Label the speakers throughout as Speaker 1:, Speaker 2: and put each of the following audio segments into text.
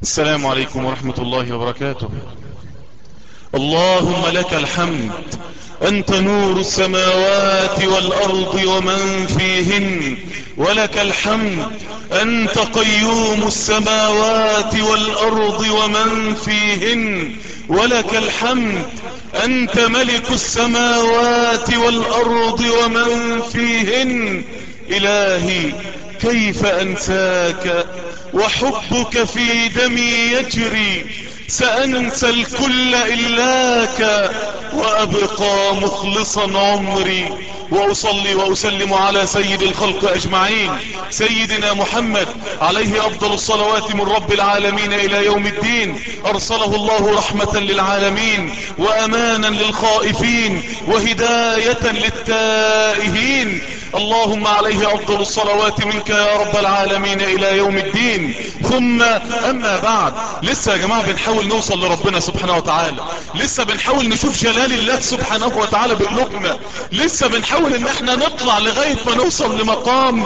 Speaker 1: السلام عليكم ورحمة الله وبركاته اللهم لك الحمد أنت نور السماوات والأرض ومن فيهن ولك الحمد أنت قيوم السماوات والأرض ومن فيهن ولك الحمد أنت ملك السماوات والأرض ومن فيهن إلهي كيف أنساك وحبك في دمي يجري سأنسى الكل إلاك وأبقى مخلصا عمري وأصلي وأسلم على سيد الخلق أجمعين سيدنا محمد عليه أفضل الصلوات من رب العالمين إلى يوم الدين أرسله الله رحمة للعالمين وأمانا للخائفين وهداية للتائهين اللهم عليه أفضل الصلوات منك يا رب العالمين إلى يوم الدين ثم أما بعد لسه يا جماعة بنحاول نوصل لربنا سبحانه وتعالى لسه بنحاول نشوف جلال الله سبحانه وتعالى بقلوبنا لسه بنحاول ان احنا نطلع لغاية ما نوصل لمقام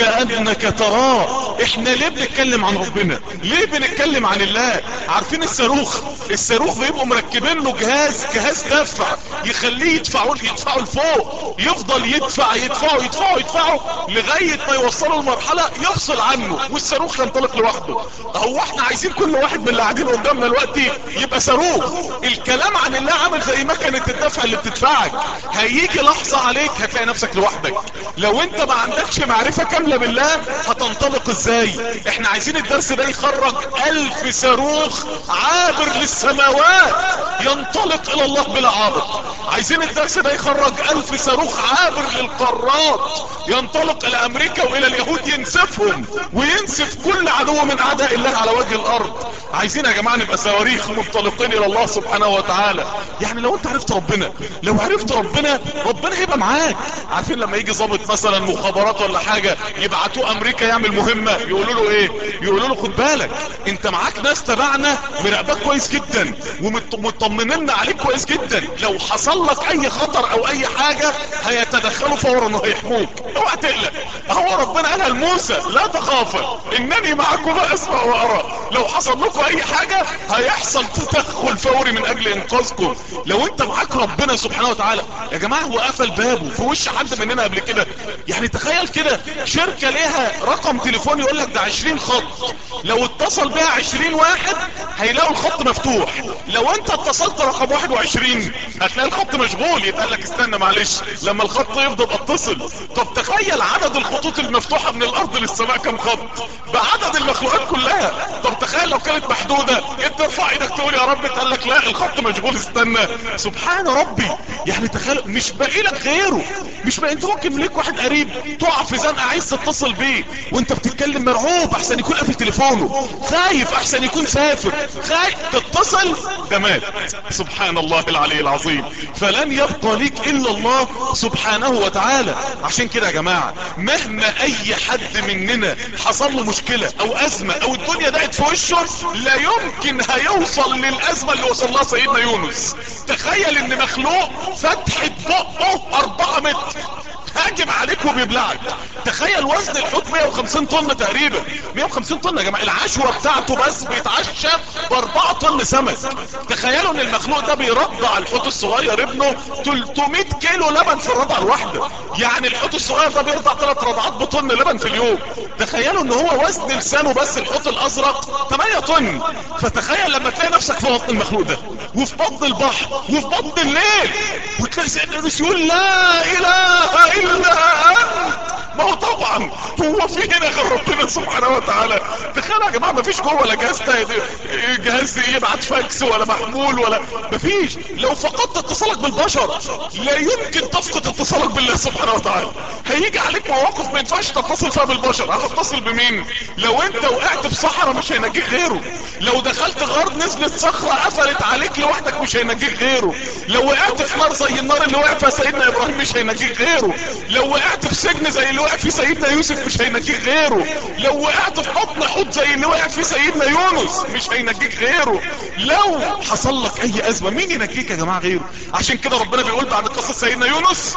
Speaker 1: كأنك تراه احنا ليه بنتكلم عن ربنا ليه بنتكلم عن الله عارفين الصاروخ الصاروخ بيبقوا مركبين له جهاز جهاز دفع يخليه يدفعوا يدفعوا لفوق يفضل يدفع يدفعوا يدفعوا يدفعوا لغاية ما يوصلوا لمرحلة يفصل عنه والصاروخ ينطلق لوحده هو احنا عايزين كل واحد من اللي قاعدين قدامنا دلوقتي يبقى صاروخ الكلام عن الله عامل زي مكنة الدفع اللي بتدفعك هيجي لحظة عليك هتلاقي نفسك لوحدك لو انت ما عندكش معرفة كاملة بالله هتنطلق ازاي احنا عايزين الدرس ده يخرج الف صاروخ عابر للسماوات ينطلق الى الله بلا عابر عايزين الدرس ده يخرج الف صاروخ عابر للقارات ينطلق الى امريكا والى اليهود ينسفهم وينسف كل عدو من اعداء الله على وجه الارض عايزين يا جماعة نبقى صواريخ منطلقين الى الله سبحانه وتعالى يعني لو انت عرفت ربنا لو عرفت ربنا ربنا هيبقى معاك عارفين لما يجي ضابط مثلا مخابرات ولا حاجة يبعتوه امريكا يعمل مهمة يقولوا له ايه يقولوا له خد بالك انت معاك ناس تبعنا مراقباك كويس جدا ومطمنين عليك كويس جدا لو حصل لك اي خطر او اي حاجة هيتدخلوا فورا وهيحموك اوعى تقلق هو ربنا قالها لموسى لا تخافا انني معكما اسمع وارى لو حصل لكم اي حاجة هيحصل تدخل فوري من اجل انقاذكم لو انت معاك ربنا سبحانه وتعالى يا جماعة هو قفل بابه في وش حد مننا قبل كده يعني تخيل كده شركة ليها رقم تليفون يقول لك ده 20 خط لو اتصل بها 20 واحد هيلاقوا الخط مفتوح لو انت اتصلت رقم 21 هتلاقي الخط مشغول يتقال لك استنى معلش لما الخط يفضل اتصل طب تخيل عدد الخطوط المفتوحة من الارض للسماء كم خط بعدد المخلوقات كلها طب تخيل لو كانت محدودة انت ارفع ايدك تقول يا رب تقول لك لا الخط مشغول استنى سبحان ربي يعني تخيل مش باقي لك غيره مش باقي انت ممكن ليك واحد قريب تقع في زنقه عايز تتصل بيه وانت بتتكلم مرعوب احسن يكون قافل تليفونه خايف احسن يكون سافر خايف تتصل ده مات سبحان الله العلي العظيم فلن يبقى ليك الا الله سبحانه وتعالى عشان كده يا جماعة مهما اي حد مننا حصل له مشكلة او ازمة او الدنيا ضاقت في وشه لا يمكن هيوصل للازمة اللي وصل لها سيدنا يونس تخيل ان مخلوق فتحة بقه اربعة متر هاجم عليك وبيبلعك تخيل وزن الحوت 150 طن تقريبا 150 طن يا جماعه العشوه بتاعته بس بيتعشى ب 4 طن سمك تخيلوا ان المخلوق ده بيرضع الحوت الصغير ابنه 300 كيلو لبن في الرضعه الواحده يعني الحوت الصغير ده بيرضع ثلاث رضعات بطن لبن في اليوم تخيلوا ان هو وزن لسانه بس الحوت الازرق 8 طن فتخيل لما تلاقي نفسك في بطن المخلوق ده وفي بطن البحر وفي بطن الليل وتلاقي سيدنا يونس يقول لا اله الا الا انت ما هو طبعا هو في هنا غير ربنا سبحانه وتعالى تخيلوا يا جماعه ما فيش جوه ولا جهاز جهاز يبعت فاكس ولا محمول ولا ما فيش لو فقدت اتصالك بالبشر لا يمكن تفقد اتصالك بالله سبحانه وتعالى هيجي عليك مواقف ما ينفعش تتصل فيها بالبشر هتتصل بمين لو انت وقعت في صحراء مش هينجيك غيره لو دخلت غار نزلت صخرة قفلت عليك لوحدك مش هينجيك غيره لو وقعت في نار زي النار اللي وقع فيها سيدنا ابراهيم مش هينجيك غيره لو وقعت في سجن زي اللي وقع فيه سيدنا يوسف مش هينجيك غيره لو وقعت في حضن حوت زي اللي وقع فيه سيدنا يونس مش هينجيك غيره لو حصل لك اي ازمة مين ينجيك يا جماعة غيره عشان كده ربنا بيقول بعد قصة سيدنا يونس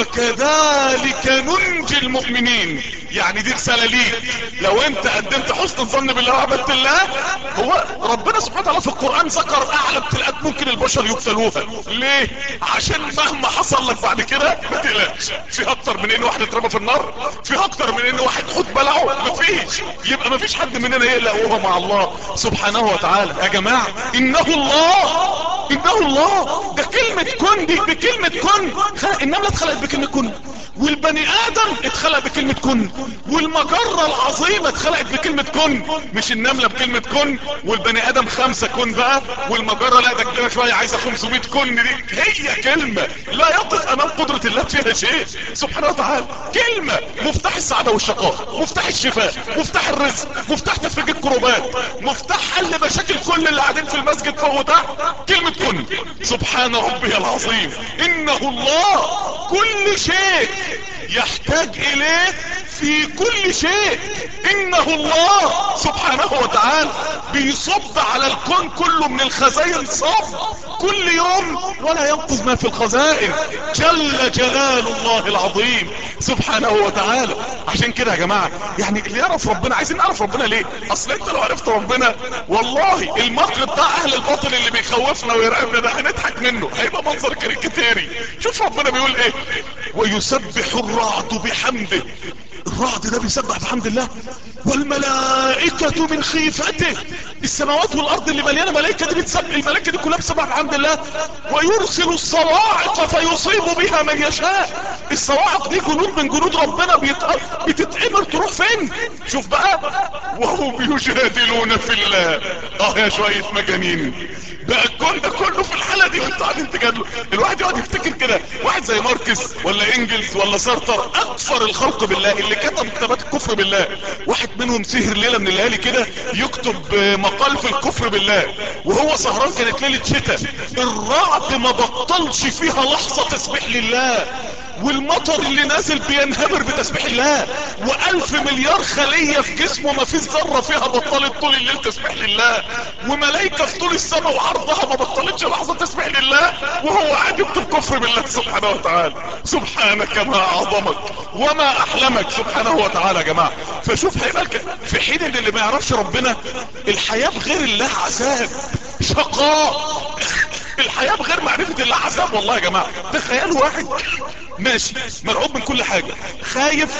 Speaker 1: وكذلك ننجي المؤمنين يعني دي رسالة ليك لو انت قدمت حسن الظن بالله وعبدت الله هو ربنا سبحانه وتعالى في القرآن ذكر اعلى ابتلاءات ممكن البشر يبتلوها ليه عشان مهما حصل لك بعد كده ما تقلقش في اكتر من ان واحد اترمى في النار في اكتر من ان واحد حوت بلعه مفيش يبقى مفيش حد مننا يقلق وهو مع الله سبحانه وتعالى يا جماعة انه الله انه الله ده كلمة كن دي بكلمة كن النملة اتخلقت بكلمة كن والبني ادم اتخلق بكلمة كن والمجرة العظيمة اتخلقت بكلمة كن مش النملة بكلمة كن والبني ادم خمسة كن بقى والمجرة لا ده كبيرة شوية عايزة 500 كن دي هي كلمة لا يقف امام قدرة الله فيها شيء سبحانه وتعالى كلمة مفتاح السعادة والشقاء مفتاح الشفاء مفتاح الرزق مفتاح تفريج الكروبات مفتاح حل مشاكل كل اللي قاعدين في المسجد فوق وتحت كلمة كن سبحان ربي العظيم انه الله كل شيء يحتاج اليه في كل شيء انه الله سبحانه وتعالى بيصب على الكون كله من الخزائن صب كل يوم ولا ينقذ ما في الخزائن جل جلال الله العظيم سبحانه وتعالى عشان كده يا جماعة يعني اللي يعرف ربنا عايزين نعرف ربنا ليه اصل انت لو عرفت ربنا والله المكر بتاع اهل الباطل اللي بيخوفنا ويرعبنا ده هنضحك منه هيبقى منظر كاريكاتيري شوف ربنا بيقول ايه ويسبح الرعد بحمده الرعد ده بيسبح بحمد الله والملائكة من خيفته السماوات والارض اللي مليانة ملائكة دي بتسبح الملائكة دي كلها بتسبح بحمد الله ويرسل الصواعق فيصيب بها من يشاء الصواعق دي جنود من جنود ربنا بتتأمر تروح فين شوف بقى وهم يجادلون في الله اه يا شوية مجانين بقى الكون ده كله في الحالة دي وانتوا قاعدين تجادلوا الواحد يقعد يفتكر كده واحد زي ماركس ولا انجلز ولا سارتر اكثر الخلق بالله اللي كتب كتابات الكفر بالله واحد منهم سهر ليلة من الليالي كده يكتب مقال في الكفر بالله وهو سهران كانت ليلة شتاء الرعد ما بطلش فيها لحظة تسبيح لله والمطر اللي نازل بينهمر بتسبيح الله والف مليار خلية في جسمه ما فيش ذرة فيها بطلت طول الليل تسبيح لله وملايكة في طول السماء وعرضها ما بطلتش لحظة تسبيح لله وهو قاعد يكتب كفر بالله سبحانه وتعالى سبحانك ما اعظمك وما احلمك سبحانه وتعالى يا جماعة فشوف هيبقى في حين ان اللي ما يعرفش ربنا الحياة بغير الله عذاب شقاء الحياة بغير معرفة الله عذاب والله يا جماعة تخيلوا واحد ماشي مرعوب من كل حاجة خايف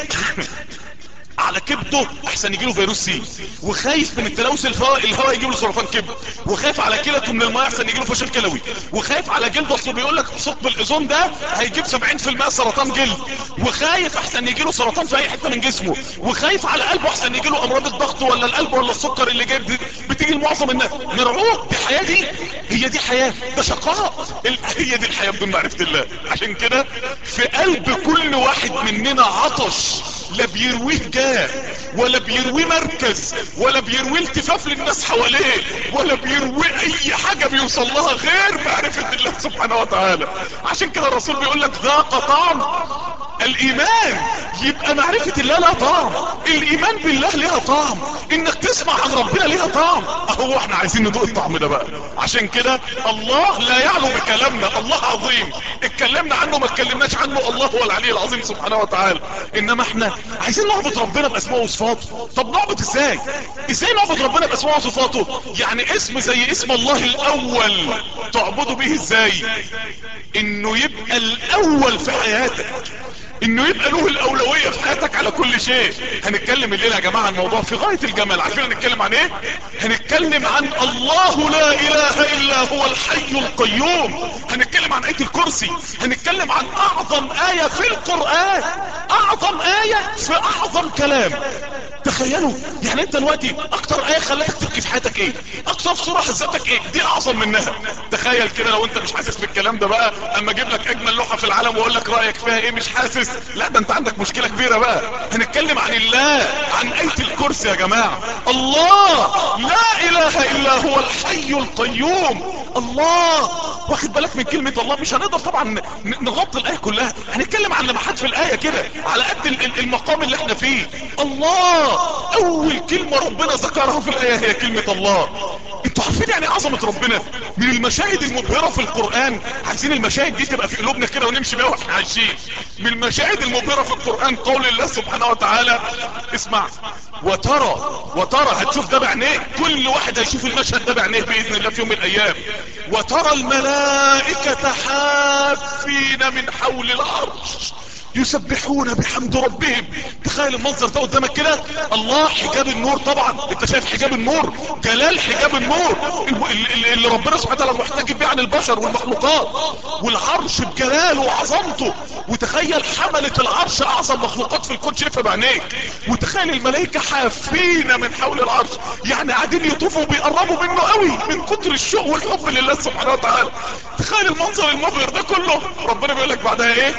Speaker 1: على كبده احسن يجيله فيروس سي وخايف من التلوث الهواء الهواء يجيله سرطان كبد وخايف على كلته من الماء احسن يجيله فشل كلوي وخايف على جلده اصله بيقول لك ثقب الاوزون ده هيجيب 70% سرطان جلد وخايف احسن يجيله سرطان في اي حته من جسمه وخايف على قلبه احسن يجيله امراض الضغط ولا القلب ولا السكر اللي جاي بتيجي لمعظم الناس مرعوب الحياه دي هي دي حياه ده شقاء هي دي الحياه بدون معرفه الله عشان كده في قلب كل واحد مننا عطش لا بيرويه جاه ولا بيرويه مركز ولا بيرويه التفاف للناس حواليه ولا بيرويه اي حاجة بيوصل لها غير معرفة الله سبحانه وتعالى عشان كده الرسول بيقول لك ذاق طعم الايمان يبقى معرفة الله لها طعم الايمان بالله لها طعم انك تسمع عن ربنا لها طعم اهو احنا عايزين ندوق الطعم ده بقى عشان كده الله لا يعلو بكلامنا الله عظيم اتكلمنا عنه ما اتكلمناش عنه الله هو العلي العظيم سبحانه وتعالى انما احنا عايزين نعبد ربنا باسمائه وصفاته طب نعبد ازاي ازاي نعبد ربنا باسمائه وصفاته يعني اسم زي اسم الله الاول تعبده به ازاي انه يبقى الاول في حياتك انه يبقى له الاولوية في حياتك على كل شيء هنتكلم الليلة يا جماعة الموضوع في غاية الجمال عارفين هنتكلم عن ايه هنتكلم عن الله لا اله الا هو الحي القيوم هنتكلم عن اية الكرسي هنتكلم عن اعظم اية في القرآن اعظم اية في اعظم كلام تخيلوا يعني انت دلوقتي اكتر ايه خلتك تبكي في حياتك ايه اكتر صورة حزتك ايه دي اعظم منها تخيل كده لو انت مش حاسس بالكلام ده بقى اما اجيب لك اجمل لوحة في العالم واقول لك رأيك فيها ايه مش حاسس لا ده انت عندك مشكلة كبيرة بقى هنتكلم عن الله عن اية الكرسي يا جماعة الله لا اله الا هو الحي القيوم الله واخد بالك من كلمة الله مش هنقدر طبعا ن- نغطي الاية كلها هنتكلم عن لمحات في الاية كده على قد ال- ال- المقام اللي احنا فيه الله اول كلمة ربنا ذكرها في الاية هي كلمة الله انتوا عارفين يعني إيه عظمة ربنا من المشاهد المبهرة في القرآن عايزين المشاهد دي تبقى في قلوبنا كده ونمشي بيها واحنا عايشين من المشاهد المبهرة في القرآن قول الله سبحانه وتعالى اسمع وترى وترى هتشوف ده بعينيه كل واحد هيشوف المشهد ده بعينيه باذن الله في يوم من الايام وترى الملائكة حافين من حول العرش يسبحون بحمد ربهم تخيل المنظر ده قدامك كده الله حجاب النور طبعا انت شايف حجاب النور جلال حجاب النور الم- ال- ال- اللي ربنا سبحانه وتعالى محتجب بيه عن البشر والمخلوقات والعرش بجلاله وعظمته وتخيل حملة العرش اعظم مخلوقات في الكون شايفها بعينيك وتخيل الملائكة حافين من حول العرش يعني قاعدين يطوفوا وبيقربوا منه قوي من كتر الشوق والحب لله سبحانه وتعالى تخيل المنظر المبهر ده كله ربنا بيقول لك بعدها ايه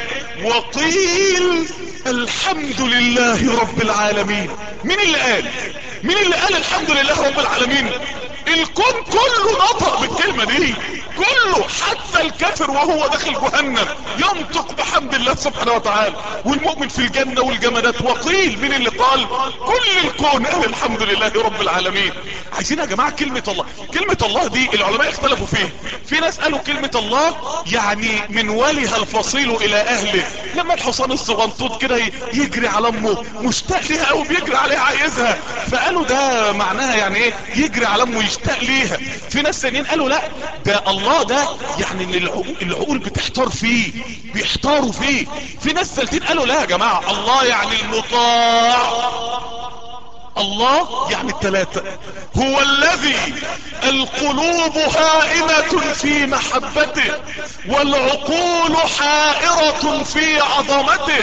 Speaker 1: وقيل الحمد لله رب العالمين مين اللي قال مين اللي قال الحمد لله رب العالمين الكون كله نطق بالكلمة دي كله حتى الكافر وهو داخل جهنم ينطق بحمد الله سبحانه وتعالى والمؤمن في الجنة والجمادات وقيل مين اللي قال كل الكون قال الحمد لله رب العالمين عايزين يا جماعة كلمة الله كلمة الله دي العلماء اختلفوا فيها في ناس قالوا كلمة الله يعني من ولها الفصيل الى اهله لما الحصان الصغنطوط كده ي- يجري على امه مشتاق ليها قوي بيجري عليها عايزها فقالوا ده معناها يعني ايه يجري على امه يشتاق ليها في ناس تانيين قالوا لا ده الله ده يعني ان العقول, العقول بتحتار فيه بيحتاروا فيه في ناس ثالثين قالوا لا يا جماعة الله يعني المطاع الله يعني التلاتة هو الذي القلوب هائمة في محبته والعقول حائرة في عظمته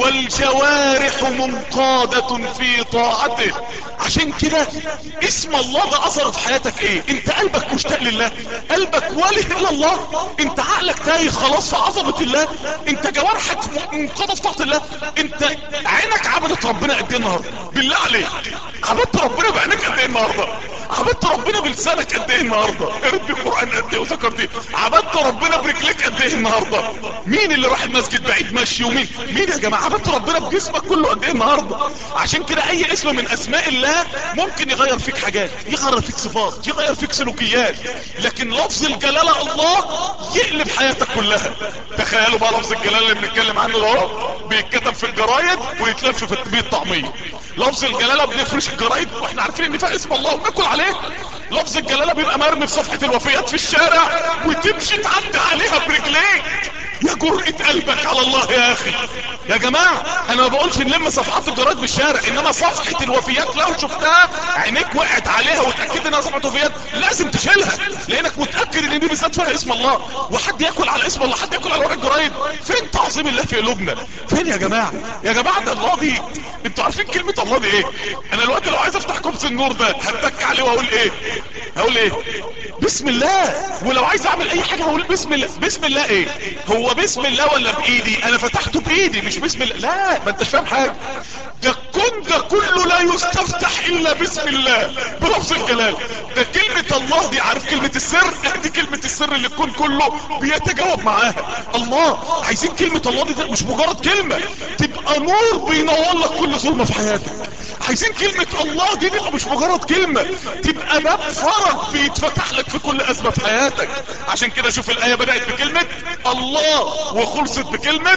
Speaker 1: والجوارح منقادة في طاعته عشان كده اسم الله ده اثر في حياتك ايه انت قلبك مشتاق لله قلبك واله الى الله انت عقلك تايه خلاص في عظمة الله انت جوارحك منقادة في طاعة الله انت عينك عبدت ربنا قد ايه النهارده بالله عليك عبدت ربنا بعينك قد ايه النهارده عبدت ربنا بلسانك قد ايه النهارده قريت القران قد ايه وذكرت ايه عبدت ربنا برجليك قد ايه النهارده مين اللي راح المسجد بعيد ماشي ومين مين يا جماعه عبدت ربنا بجسمك كله قد ايه النهارده عشان كده اي اسم من اسماء الله ممكن يغير فيك حاجات يغير فيك صفات يغير فيك سلوكيات لكن لفظ الجلاله الله يقلب حياتك كلها تخيلوا بقى لفظ الجلاله اللي بنتكلم عنه ده اهو بيتكتب في الجرايد ويتلف في بيه الطعميه لفظ الجلاله بنفرش الجرايد واحنا عارفين ان فيها اسم الله وناكل عليه لفظ الجلاله بيبقى مرمي في صفحه الوفيات في الشارع وتمشي تعدي عليها برجليك يا جرأة قلبك على الله يا اخي يا جماعة انا ما بقولش نلم صفحات الجرايد بالشارع انما صفحة الوفيات لو شفتها عينيك وقعت عليها وتأكد انها صفحة وفيات لازم تشيلها لانك متأكد ان دي بالذات فيها اسم الله وحد ياكل على اسم الله حد ياكل على ورق الجرايد فين تعظيم الله في قلوبنا فين يا جماعة يا جماعة ده الله دي انتوا عارفين كلمة الله دي ايه انا الوقت لو عايز افتح كبس النور ده هتك عليه واقول ايه هقول ايه بسم الله ولو عايز اعمل اي حاجة هقول بسم الله بسم الله ايه هو بسم الله ولا بايدي انا فتحته بايدي مش بسم الله لا ما انتش فاهم حاجة ده الكون ده كله لا يستفتح الا بسم الله بلفظ الجلال ده كلمة الله دي عارف كلمة السر دي كلمة السر اللي الكون كله بيتجاوب معاها الله عايزين كلمة الله دي مش مجرد كلمة تبقى نور بينور لك كل ظلمة في حياتك عايزين كلمة الله دي تبقى مش مجرد كلمة تبقى باب فرج بيتفتح لك في كل ازمة في حياتك عشان كده شوف الاية بدأت بكلمة الله وخلصت بكلمة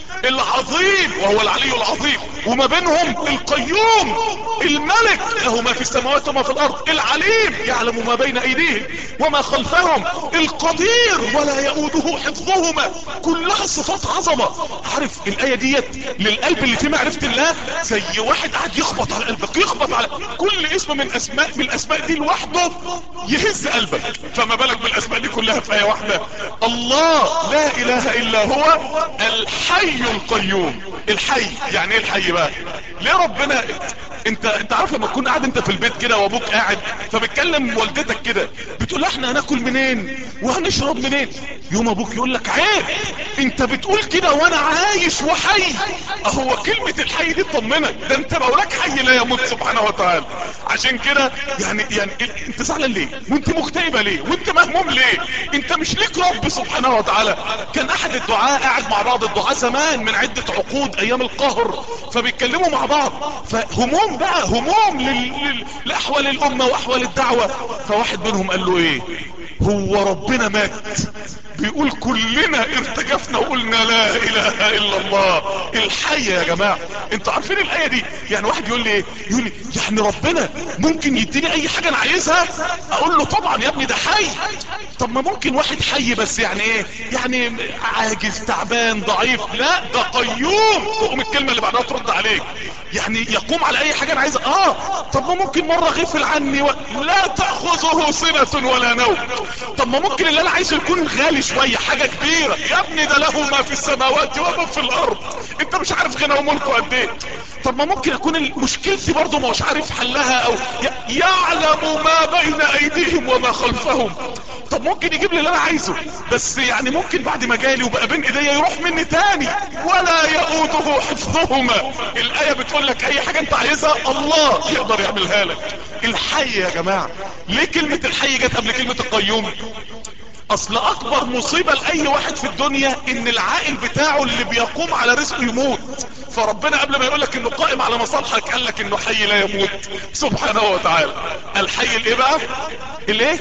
Speaker 1: العظيم وهو العلي العظيم وما بينهم القيوم الملك له ما في السماوات وما في الارض العليم يعلم ما بين ايديهم وما خلفهم القدير ولا يؤوده حفظهما كلها صفات عظمة عارف الاية ديت للقلب اللي فيه معرفة الله زي واحد قاعد يخبط على قلبك يخبط على كل اسم من اسماء من الاسماء دي لوحده يهز قلبك فما بالك بالاسماء دي كلها في ايه واحدة الله لا اله الا هو الحي القيوم الحي يعني ايه الحي بقى ليه ربنا انت انت عارف لما تكون قاعد انت في البيت كده وابوك قاعد فبتكلم والدتك كده بتقول لها احنا هناكل منين وهنشرب منين يوم ابوك يقول لك عيب انت بتقول كده وانا عايش وحي اهو كلمة الحي دي تطمنك ده انت مولاك حي لا يموت سبحانه وتعالى عشان كده يعني يعني انت زعلان ليه وانت مكتئبه ليه وانت مهموم ليه انت مش ليك رب سبحانه وتعالى كان احد الدعاء قاعد مع بعض الدعاء زمان من عدة عقود ايام القهر فبيتكلموا مع بعض فهموم بقى هموم لل... لل... لاحوال الامة واحوال الدعوة فواحد منهم قال له ايه هو ربنا مات بيقول كلنا ارتجفنا وقلنا لا اله الا الله الحي يا جماعة انتوا عارفين الاية دي يعني واحد يقول لي ايه يقول لي يعني ربنا ممكن يديني اي حاجة انا عايزها اقول له طبعا يا ابني ده حي طب ما ممكن واحد حي بس يعني ايه يعني عاجز تعبان ضعيف لا ده قيوم تقوم الكلمة اللي بعدها ترد عليك يعني يقوم على اي حاجة انا عايزها اه طب ما ممكن مرة غفل عني و... لا تأخذه سنة ولا نوم طب ما ممكن اللي انا عايزه يكون غالي شوية حاجة كبيرة يا ابني ده له ما في السماوات وما في الارض انت مش عارف غنى وملكه قد ايه طب ما ممكن اكون مشكلتي برضه مش عارف حلها او ي... يعلم ما بين ايديهم وما خلفهم طب ممكن يجيب لي اللي انا عايزه بس يعني ممكن بعد ما جالي وبقى بين ايديا يروح مني تاني ولا يؤوده حفظهما الايه بتقول لك اي حاجه انت عايزها الله يقدر يعملها لك الحي يا جماعه ليه كلمه الحي جت قبل كلمه القيوم اصل اكبر مصيبة لاي واحد في الدنيا ان العائل بتاعه اللي بيقوم على رزقه يموت فربنا قبل ما يقولك انه قائم على مصالحك قال لك انه حي لا يموت سبحانه وتعالى الحي الايه بقى الايه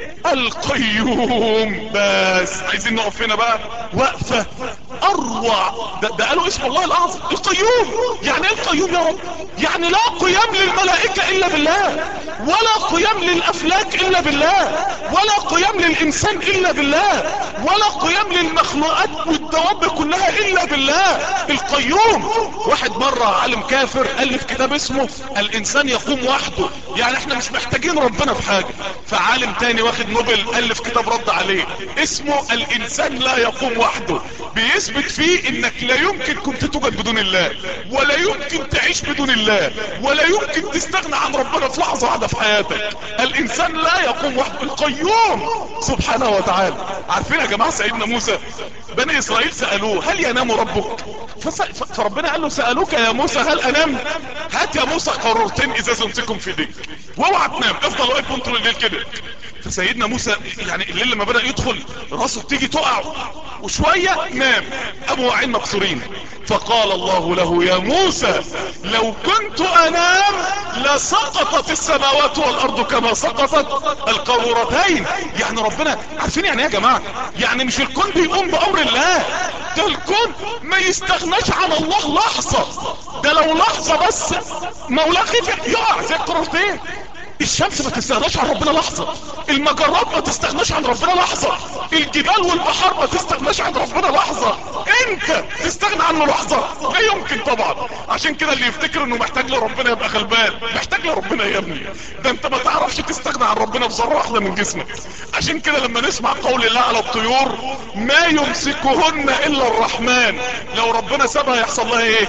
Speaker 1: القيوم بس عايزين نقف هنا بقى وقفة اروع ده, ده قالوا اسم الله الاعظم القيوم يعني ايه القيوم يا رب يعني لا قيام للملائكة الا بالله ولا قيام للافلاك الا بالله ولا قيام للانسان الا بالله ولا قيام للمخلوقات والدواب كلها الا بالله القيوم واحد مرة عالم كافر الف كتاب اسمه الانسان يقوم وحده يعني احنا مش محتاجين ربنا في حاجة فعالم تاني واخد نوبل الف كتاب رد عليه اسمه الانسان لا يقوم وحده بيثبت فيه انك لا يمكن كنت توجد بدون الله ولا يمكن تعيش بدون الله ولا يمكن تستغنى عن ربنا في لحظة واحدة في حياتك الانسان لا يقوم وحده القيوم سبحانه وتعالى عارفين يا جماعة سيدنا موسى بني اسرائيل سألوه هل ينام ربك فس... فربنا قال له سألوك يا موسى هل انام هات يا موسى قررتين ازاز امسكهم في ايديك واوعى تنام افضل واقف كنت الليل كده فسيدنا موسى يعني الليل لما بدأ يدخل راسه تيجي تقع وشوية نام ابو عين مكسورين فقال الله له يا موسى لو كنت انام لسقطت السماوات والارض كما سقطت القارورتين يعني ربنا عارفين يعني ايه يا جماعة يعني مش الكون بيقوم بامر الله ده الكون ما يستغناش عن الله لحظة ده لو لحظة بس مولاه خفي يقع زي القارورتين الشمس ما تستغناش عن ربنا لحظة المجرات ما تستغناش عن ربنا لحظة الجبال والبحار ما تستغناش عن ربنا لحظة انت تستغنى عنه لحظة لا يمكن طبعا عشان كده اللي يفتكر انه محتاج لربنا يبقى غلبان محتاج لربنا يا ابني ده انت ما تعرفش تستغنى عن ربنا بذرة واحدة من جسمك عشان كده لما نسمع قول الله على الطيور ما يمسكهن الا الرحمن لو ربنا سابها يحصل لها ايه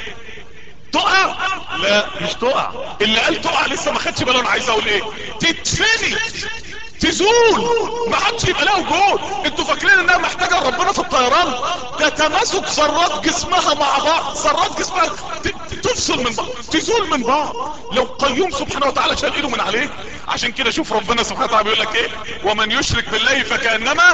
Speaker 1: تقع لا مش تقع اللي قال تقع لسه ما خدش باله انا عايز اقول ايه تتفني تزول ما حدش يبقى لها وجود انتوا فاكرين انها محتاجه ربنا في الطيران ده تماسك ذرات جسمها مع بعض ذرات جسمها تفصل من بعض تزول من بعض لو قيوم سبحانه وتعالى شال ايده من عليه عشان كده شوف ربنا سبحانه وتعالى بيقول لك ايه ومن يشرك بالله فكانما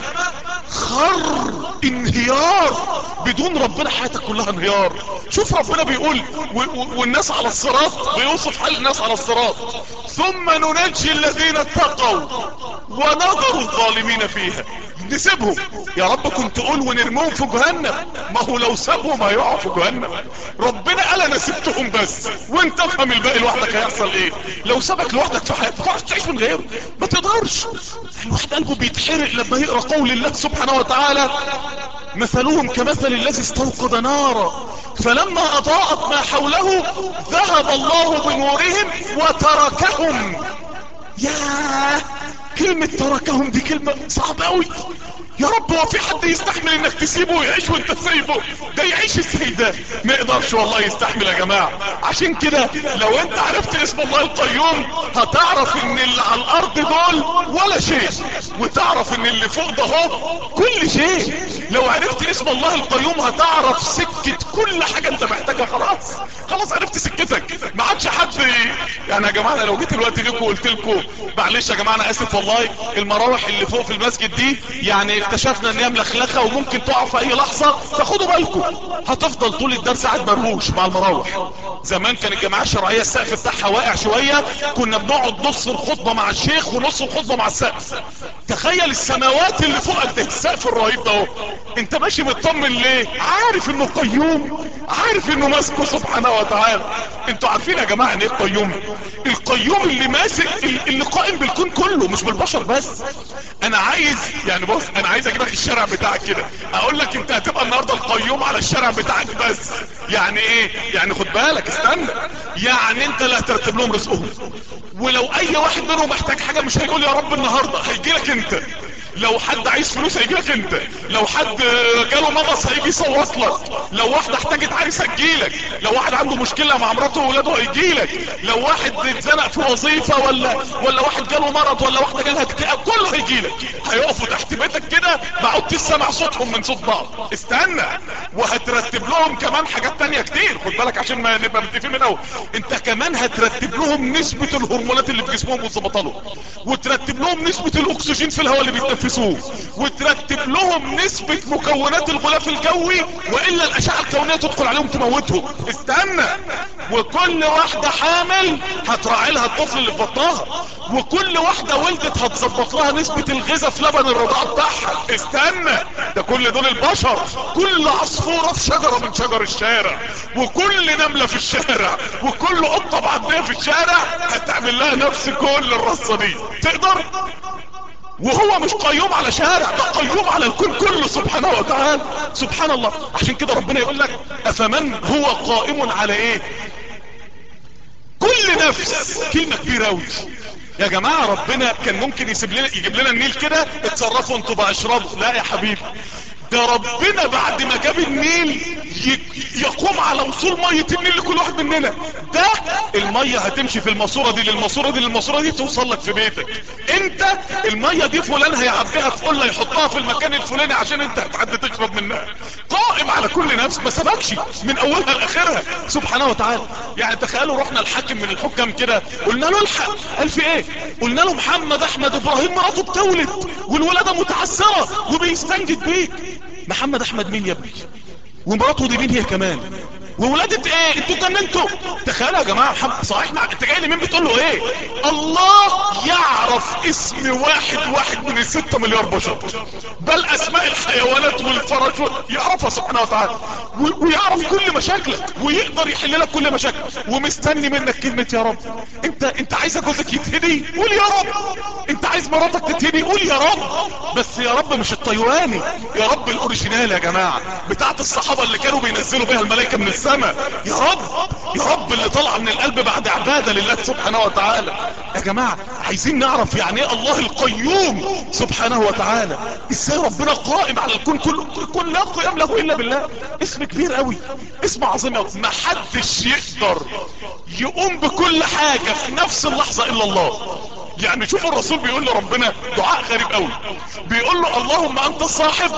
Speaker 1: خر انهيار بدون ربنا حياتك كلها انهيار شوف ربنا بيقول والناس على الصراط بيوصف حال الناس على الصراط ثم ننجي الذين اتقوا ونظر الظالمين فيها نسيبهم يا رب كنت تقول ونرموهم في جهنم ما هو لو سابهم هيقعوا في جهنم ربنا قال انا سبتهم بس وانت افهم الباقي لوحدك هيحصل ايه لو سابك لوحدك في حياتك تعرف تعيش من غيره ما تقدرش الواحد قلبه بيتحرق لما يقرا قول الله سبحانه وتعالى مثلهم كمثل الذي استوقد نارا فلما اضاءت ما حوله ذهب الله بنورهم وتركهم ياه كلمة تركهم دي كلمة صعبة قوي يا رب هو في حد يستحمل انك تسيبه ويعيش وانت سايبه ده يعيش ازاي ده ما يقدرش والله يستحمل يا جماعة عشان كده لو انت عرفت اسم الله القيوم هتعرف ان اللي على الارض دول ولا شيء وتعرف ان اللي فوق ده هو كل شيء لو عرفت اسم الله القيوم هتعرف سكة كل حاجة انت محتاجها خلاص خلاص عرفت سكتك ما عادش حد يعني يا جماعة أنا لو جيت الوقت ليكم وقلت لكم معلش يا جماعة انا اسف والله المراوح اللي فوق في المسجد دي يعني اكتشفنا ان هي ملخلخة وممكن تقع في اي لحظة فخدوا بالكم هتفضل طول الدرس قاعد مرموش مع المراوح زمان كان الجماعة الشرعية السقف بتاعها واقع شوية كنا بنقعد نص الخطبة مع الشيخ ونص الخطبة مع السقف تخيل السماوات اللي فوقك ده السقف الرهيب ده اهو انت ماشي مطمن ليه عارف انه قيوم عارف انه ماسكه سبحانه وتعالى انتوا عارفين يا جماعة ان ايه القيوم القيوم اللي ماسك اللي قائم بالكون كله مش بالبشر بس انا عايز يعني بص انا عايز اجيبك الشارع بتاعك كده اقول لك انت هتبقى النهارده القيوم على الشارع بتاعك بس يعني ايه يعني خد بالك استنى يعني انت اللي هترتب لهم رزقهم ولو اي واحد منهم محتاج حاجة مش هيقول يا رب النهاردة هيجي لك انت لو حد عايز فلوس هيجي لك انت لو حد جاله مغص هيجي يصوت لك لو واحدة احتاجت عريس هتجيلك لو واحد عنده مشكلة مع مراته وولاده هيجيلك لو واحد اتزنق في وظيفة ولا ولا واحد جاله مرض ولا واحدة جالها اكتئاب كله هيجيلك هيقفوا تحت بيتك كده ما عدتش سامع صوتهم من صوت بعض استنى وهترتب لهم كمان حاجات تانية كتير خد بالك عشان ما نبقى متفقين من الاول انت كمان هترتب لهم نسبة الهرمونات اللي في جسمهم وتظبطها لهم وترتب لهم نسبة الاكسجين في الهواء اللي بيتنفسوه وترتب لهم نسبة مكونات الغلاف الجوي والا الاشعة الكونية تدخل عليهم تموتهم استنى وكل واحدة حامل هتراعي لها الطفل اللي في بطنها وكل واحدة ولدت هتظبط لها نسبة الغذاء في لبن الرضاعة بتاعها استنى ده كل دول البشر كل عصفورة في شجرة من شجر الشارع وكل نملة في الشارع وكل قطة معدية في الشارع هتعمل لها نفس كل الرصة دي تقدر وهو مش قيوم على شارع ده قيوم على الكون كله سبحانه وتعالى سبحان الله عشان كده ربنا يقول لك افمن هو قائم على ايه كل نفس كلمة كبيرة اوي يا جماعة ربنا كان ممكن يسيب لنا يجيب لنا النيل كده اتصرفوا انتوا بقى اشربوا لا يا حبيبي ده ربنا بعد ما جاب النيل يقوم على وصول مية النيل لكل واحد مننا ده المية هتمشي في الماسورة دي للماسورة دي للماسورة دي توصل لك في بيتك انت المية دي فلان هيعبيها في قلة يحطها في المكان الفلاني عشان انت هتعدي تشرب منها قائم على كل نفس ما سبكش من اولها لاخرها سبحانه وتعالى يعني تخيلوا رحنا الحاكم من الحكام كده قلنا له الحق قال في ايه قلنا له محمد احمد ابراهيم مراته بتولد والولادة متعسرة وبيستنجد بيك محمد احمد مين يا ابني ومراته دي مين هي كمان وولادة ايه انتوا جننتوا تخيلوا يا جماعة محمد صحيح انت جاي لي مين بتقول له ايه الله يعرف اسم واحد واحد من الستة مليار بشر بل اسماء الحيوانات والفرج يعرفها سبحانه وتعالى ويعرف كل مشاكلك ويقدر يحل لك كل مشاكلك ومستني منك كلمة يا رب انت انت عايز جوزك يتهدي قول يا رب انت عايز مراتك تتهدي قول يا رب بس يا رب مش الطيواني يا رب الاوريجينال يا جماعة بتاعت الصحابة اللي كانوا بينزلوا بيها الملائكة من السماء يا رب يا رب اللي طلع من القلب بعد عبادة لله سبحانه وتعالى يا جماعة عايزين نعرف يعني ايه الله القيوم سبحانه وتعالى ازاي ربنا قائم على الكون كله الكون لا قيام له الا بالله اسم كبير قوي اسم عظيم قوي ما حدش يقدر يقوم بكل حاجة في نفس اللحظة الا الله يعني شوف الرسول بيقول لربنا دعاء غريب قوي بيقول له اللهم انت الصاحب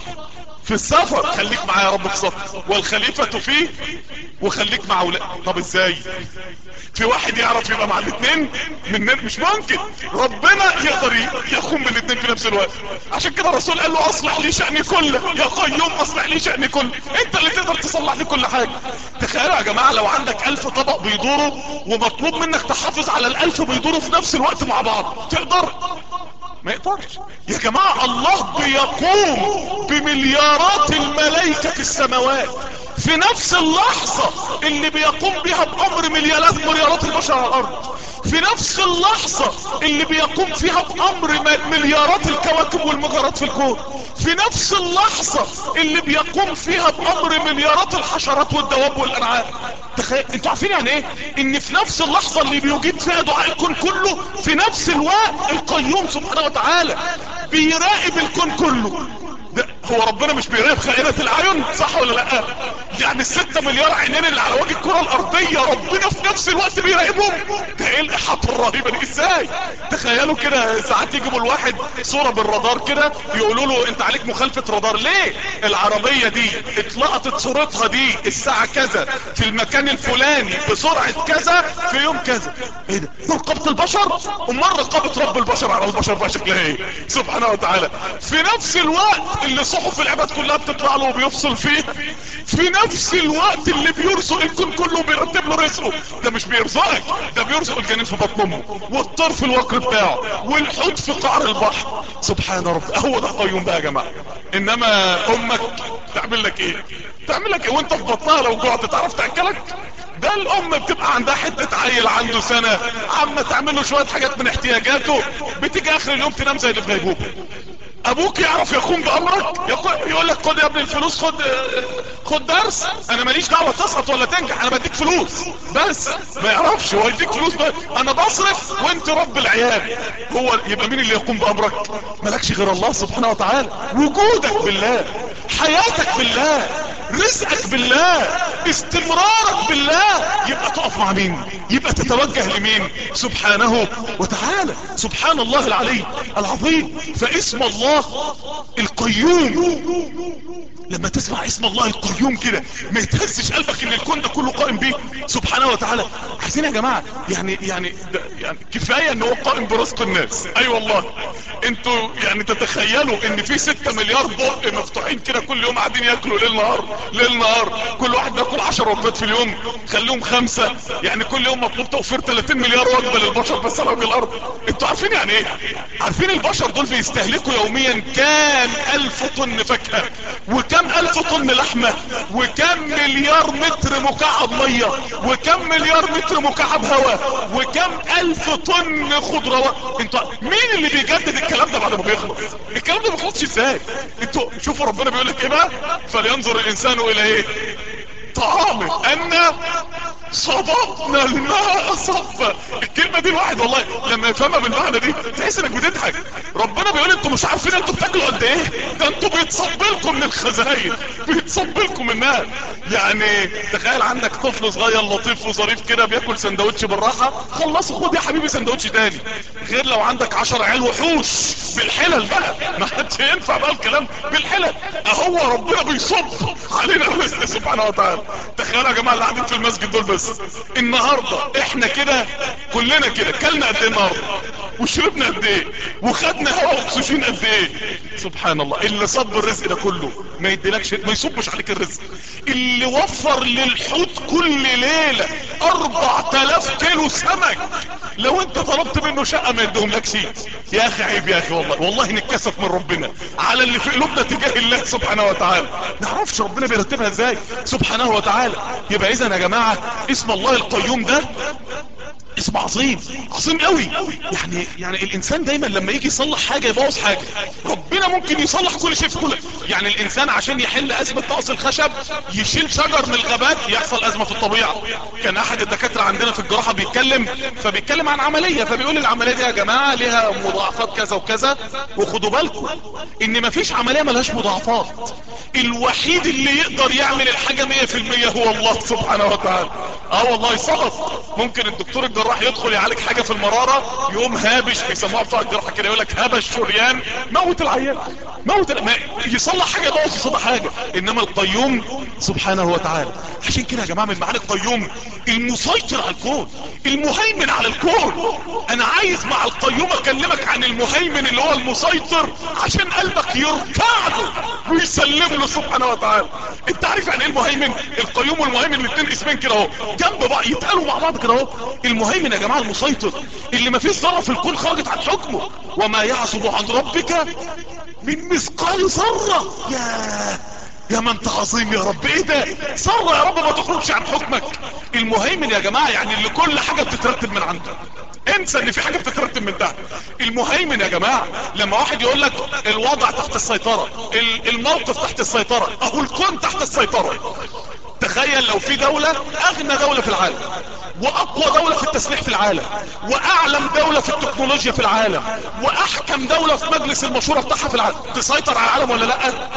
Speaker 1: في السفر خليك معايا يا رب في السفر والخليفة فيه وخليك مع اولاد طب ازاي في واحد يعرف يبقى مع الاثنين من مش ممكن ربنا يقدر يخون بالاثنين في نفس الوقت عشان كده الرسول قال له اصلح لي شأني كله يا قيوم اصلح لي شأني كله انت اللي تقدر تصلح لي كل حاجة تخيلوا يا جماعة لو عندك الف طبق بيدوروا ومطلوب منك تحافظ على الالف بيدوروا في نفس الوقت مع بعض تقدر ما يقدرش يا جماعة الله بيقوم بمليارات الملائكة في السماوات في نفس اللحظة اللي بيقوم بها بأمر مليارات مليارات البشر على الأرض في نفس اللحظة اللي بيقوم فيها بأمر مليارات الكواكب والمجرات في الكون في نفس اللحظة اللي بيقوم فيها بأمر مليارات الحشرات والدواب والأنعام تخيل انتوا عارفين يعني ايه ان في نفس اللحظة اللي بيوجد فيها دعاء الكون كله في نفس الوقت القيوم سبحانه وتعالى بيراقب الكون كله ده
Speaker 2: هو ربنا مش بيراقب خائنة الاعين صح ولا لا يعني الستة مليار عينين اللي على وجه الكرة الارضية ربنا في نفس الوقت بيراقبهم ده ايه الاحاطة الرهيبة دي ازاي تخيلوا كده ساعات يجيبوا الواحد صورة بالرادار كده يقولوا له انت عليك مخالفة رادار ليه العربية دي اتلقطت صورتها دي الساعة كذا في المكان الفلاني بسرعة كذا في يوم كذا ايه ده رقابة البشر امال رقابة رب البشر على البشر بقى شكلها ايه سبحانه وتعالى في نفس الوقت اللي صحف العباد كلها بتطلع له وبيفصل فيه في نفس الوقت اللي بيرزق الكون كله بيرتب له رزقه ده مش بيرزقك ده بيرزق الجنين في بطن امه والطير في الوقر بتاعه والحوت في قعر البحر سبحان رب هو ده قيوم بقى يا جماعه انما امك تعمل لك ايه تعمل لك ايه وانت في بطنها لو جوعت تعرف تاكلك ده الام بتبقى عندها حتة عيل عنده سنة عم تعمل له شوية حاجات من احتياجاته بتيجي اخر اليوم تنام زي اللي في غيبوبة ابوك يعرف يقوم بامرك يقول لك خد يا ابني الفلوس خد خد درس انا ماليش دعوه تسقط ولا تنجح انا بديك فلوس بس ما يعرفش هو يديك فلوس بس انا بصرف وانت رب العيال هو يبقى مين اللي يقوم بامرك مالكش غير الله سبحانه وتعالى وجودك بالله حياتك بالله رزقك بالله استمرارك بالله يبقى تقف مع مين يبقى تتوجه لمين سبحانه وتعالى سبحان الله العلي العظيم فاسم الله القيوم لما تسمع اسم الله القيوم كده ما يتهزش قلبك ان الكون ده كله قائم بيه سبحانه وتعالى عايزين يا جماعة يعني يعني, يعني كفاية ان هو قائم برزق الناس اي أيوة والله انتوا يعني تتخيلوا ان في ستة مليار بق مفتوحين كده كل يوم قاعدين ياكلوا ليل نهار ليل نهار كل واحد بياكل 10 وجبات في اليوم خليهم خمسة يعني كل يوم مطلوب توفير 30 مليار وجبة للبشر بس على وجه الارض انتوا عارفين يعني ايه عارفين البشر دول بيستهلكوا يوميا كام الف طن فاكهة وكام الف طن لحمة وكام مليار متر مكعب مية وكام مليار متر مكعب هواء وكام الف طن خضروات انتوا مين اللي بيجدد الكلام ده بعد ما بيخلص الكلام ده ما بيخلصش ازاي انتوا شوفوا ربنا بيقول لك ايه بقى فلينظر الانسان الى ايه طعامه ان صببنا الماء صفا الكلمة دي الواحد والله لما يفهمها بالمعنى دي تحس انك بتضحك ربنا بيقول انتوا مش عارفين انتوا بتاكلوا قد ايه ده انتوا بيتصب لكم من الخزاين بيتصب لكم منها يعني تخيل عندك طفل صغير لطيف وظريف كده بياكل سندوتش بالراحة خلص خد يا حبيبي سندوتش تاني غير لو عندك عشر عيال وحوش بالحلل بقى ما حدش ينفع بقى الكلام بالحلل اهو ربنا بيصب علينا الرزق سبحانه وتعالى تخيلوا يا جماعه اللي قاعدين في المسجد دول بس النهاردة احنا كده كلنا كده كلنا قد ايه النهاردة وشربنا قد ايه وخدنا هواء اكسجين قد ايه سبحان الله اللي صب الرزق ده كله ما يديلكش ما يصبش عليك الرزق اللي وفر للحوت كل ليلة اربع تلاف كيلو سمك لو انت طلبت منه شقة ما يدهم لك شيء يا اخي عيب يا اخي والله والله نتكسف من ربنا على اللي في قلوبنا تجاه الله سبحانه وتعالى نعرفش ربنا بيرتبها ازاي سبحانه وتعالى يبقى اذا يا جماعة اسم الله القيوم ده اسم عظيم عظيم قوي يعني يعني الانسان دايما لما يجي يصلح حاجة يبوظ حاجة ربنا ممكن يصلح كل شيء في كل يعني الانسان عشان يحل ازمة نقص الخشب يشيل شجر من الغابات يحصل ازمة في الطبيعة كان احد الدكاترة عندنا في الجراحة بيتكلم فبيتكلم عن عملية فبيقول العملية دي يا جماعة ليها مضاعفات كذا وكذا وخدوا بالكم ان مفيش عملية ملهاش مضاعفات الوحيد اللي يقدر يعمل الحاجة مية في المية هو الله سبحانه وتعالى اه والله يسقط ممكن الدكتور الجراح يدخل يعالج حاجة في المرارة يقوم هابش بيسموها بتوع الجراحة كده يقول لك هبش شريان موت العيان موت ال... ما يصلح حاجة يبوظ يصلح حاجة انما القيوم سبحانه وتعالى عشان كده يا جماعة من معاني القيوم المسيطر على الكون المهيمن على الكون انا عايز مع القيوم اكلمك عن المهيمن اللي هو المسيطر عشان قلبك يركع له ويسلم له سبحانه وتعالى انت عارف يعني ايه المهيمن القيوم والمهيمن الاثنين اسمين كده اهو جنب بعض يتقالوا مع بعض كده اهو المهيمن يا جماعة المسيطر اللي ما فيش ذره في الكون خرجت عن حكمه وما يعصب عن ربك من مثقال ذره يا يا ما انت عظيم يا رب ايه ده ذره يا رب ما تخرجش عن حكمك المهيمن يا جماعة يعني اللي كل حاجة بتترتب من عنده انسى ان في حاجة بتترتب من تحت المهيمن يا جماعة لما واحد يقول لك الوضع تحت السيطرة الموقف تحت السيطرة اهو الكون تحت السيطرة تخيل لو في دولة اغنى دولة في العالم واقوى دولة في التسليح في العالم واعلم دولة في التكنولوجيا في العالم واحكم دولة في مجلس المشورة بتاعها في العالم تسيطر على العالم ولا لا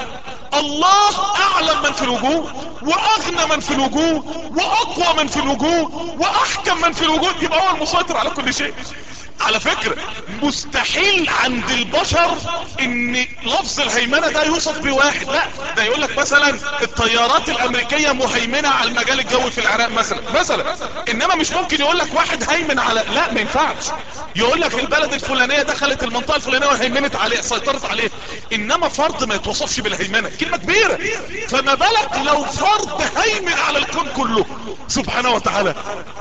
Speaker 2: الله اعلم من في الوجود واغنى من في الوجود واقوى من في الوجود واحكم من في الوجود يبقى هو المسيطر على كل شيء على فكرة مستحيل عند البشر ان لفظ الهيمنة ده يوصف بواحد لا ده يقول لك مثلا الطيارات الامريكية مهيمنة على المجال الجوي في العراق مثلا مثلا انما مش ممكن يقول لك واحد هيمن على لا ما ينفعش يقول لك البلد الفلانية دخلت المنطقة الفلانية وهيمنت عليه سيطرت عليه انما فرد ما يتوصفش بالهيمنة كلمة كبيرة فما بالك لو فرد هيمن على الكون كله سبحانه وتعالى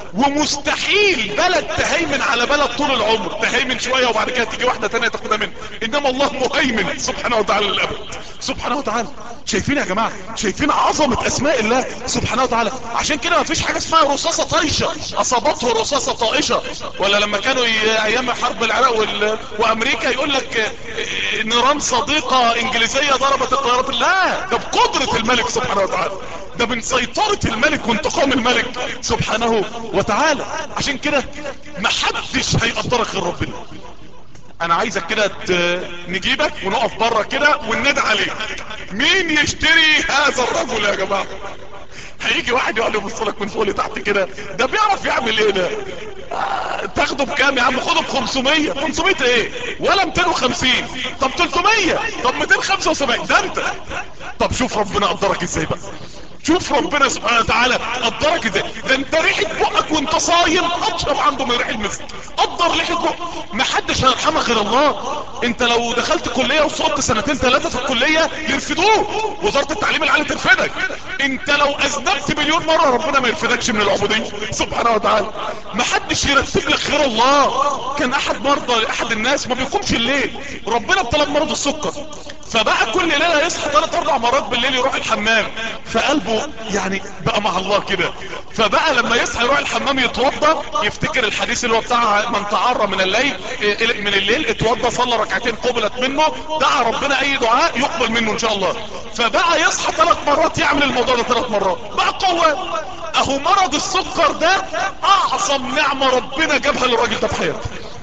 Speaker 2: ومستحيل بلد تهيمن على بلد طول العمر تهيمن شوية وبعد كده تيجي واحدة تانية تاخدها منه انما الله مهيمن سبحانه وتعالى للابد سبحانه وتعالى شايفين يا جماعة شايفين عظمة اسماء الله سبحانه وتعالى عشان كده ما فيش حاجة اسمها رصاصة طايشة اصابته رصاصة طائشة ولا لما كانوا ي- ايام حرب العراق وال... وامريكا يقول لك آه، نيران صديقة انجليزية ضربت الطيارات لا ده بقدرة الملك سبحانه وتعالى ده من سيطرة الملك وانتقام الملك سبحانه وتعالى عشان كده محدش هيقدرك غير ربنا انا عايزك كده ت- نجيبك ونقف بره كده وننادي عليك مين يشتري هذا الرجل يا جماعة هيجي واحد يقعد يبص لك من فوق لتحت كده ده بيعرف يعمل ايه ده آه، تاخده بكام يا عم خده ب 500 500 ايه ولا 250 طب 300 طب 275 ده انت طب شوف ربنا قدرك ازاي بقى شوف ربنا سبحانه وتعالى قدرك ازاي ده انت ريحة بقك وانت صايم اطيب عنده من ريح المسك قدر ريحة بقك ما حدش هيرحمك غير الله انت لو دخلت كلية وصعدت سنتين ثلاثة في الكلية يرفضوك وزارة التعليم العالي ترفدك انت لو اذنبت مليون مرة ربنا ما يرفدكش من العبودية سبحانه وتعالى ما حدش يرتب لك غير الله كان احد مرضى احد الناس ما بيقومش الليل ربنا ابتلى بمرض السكر فبقى كل ليلة يصحى ثلاث اربع مرات بالليل يروح الحمام فقلبه يعني بقى مع الله كده فبقى لما يصحى يروح الحمام يتوضى يفتكر الحديث اللي هو بتاع من تعرى من الليل إيه، من الليل اتوضى صلى ركعتين قبلت منه دعا ربنا اي دعاء يقبل منه ان شاء الله فبقى يصحى ثلاث مرات يعمل الموضوع ده ثلاث مرات بقى قوة اهو مرض السكر ده اعظم نعمة ربنا جابها للراجل ده في حياته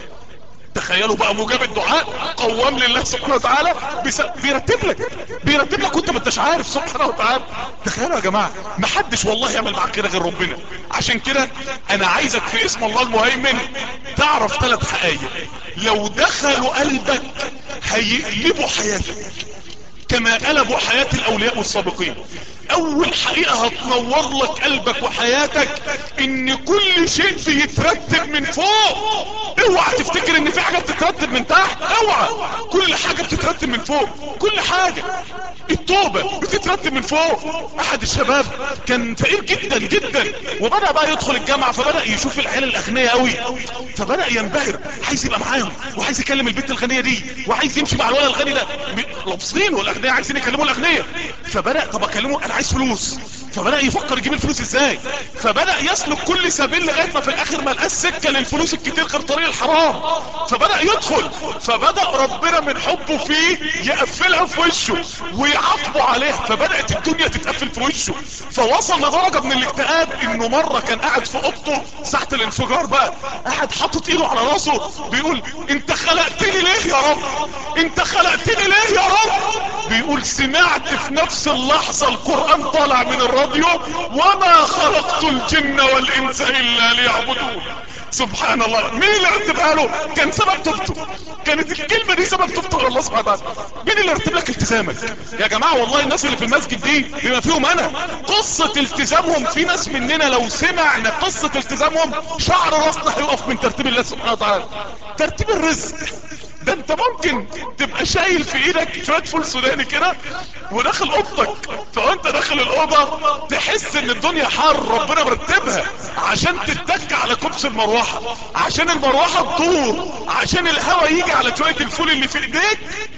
Speaker 2: تخيلوا بقى مجاب الدعاء قوام لله سبحانه وتعالى بس... بيرتب لك بيرتب لك وانت ما انتش عارف سبحانه وتعالى تخيلوا يا جماعه ما حدش والله يعمل معاك كده غير ربنا عشان كده انا عايزك في اسم الله المهيمن تعرف ثلاث حقائق لو دخلوا قلبك هيقلبوا حياتك كما قلبوا حياة الاولياء والسابقين اول حقيقة هتنور لك قلبك وحياتك ان كل شيء بيترتب من فوق اوعى تفتكر ان في حاجة بتترتب من تحت اوعى كل حاجة بتترتب من فوق كل حاجة التوبة بتترتب من فوق احد الشباب كان فقير جدا جدا وبدأ بقى يدخل الجامعة فبدأ يشوف العيال الاغنياء قوي فبدأ ينبهر عايز يبقى معاهم وعايز يكلم البنت الغنية دي وعايز يمشي مع الولد الغني ده لابسين والاغنياء عايزين يكلموا الاغنياء فبدأ طب اكلمه انا عايز فلوس فبدأ يفكر يجيب الفلوس ازاي فبدأ يسلك كل سبيل لغاية ما في الاخر ما لقاش سكة للفلوس الكتير غير طريق الحرام فبدأ يدخل فبدأ ربنا من حبه فيه يقفلها في وشه ويعاقبه عليها فبدأت الدنيا تتقفل في وشه فوصل لدرجة من الاكتئاب انه مرة كان قاعد في اوضته ساعة الانفجار بقى قاعد حاطط ايده على راسه بيقول انت خلقتني ليه يا رب انت خلقتني ليه يا رب بيقول سمعت في نفس اللحظة القرآن طالع من الراديو وما خلقت الجن والانس الا ليعبدون سبحان الله مين اللي رتبها له كان سبب توبته كانت الكلمة دي سبب توبته الله سبحانه وتعالى مين اللي رتب لك التزامك يا جماعة والله الناس اللي في المسجد دي بما فيهم انا قصة التزامهم في ناس مننا لو سمعنا قصة التزامهم شعر راسنا هيقف من ترتيب الله سبحانه وتعالى ترتيب الرزق ده انت ممكن تبقى شايل في ايدك شوية فول سوداني كده وداخل اوضتك فوانت داخل الاوضة تحس ان الدنيا حر ربنا مرتبها عشان تتك على كبس المروحة عشان المروحة تدور عشان الهواء يجي على شوية الفول اللي في ايديك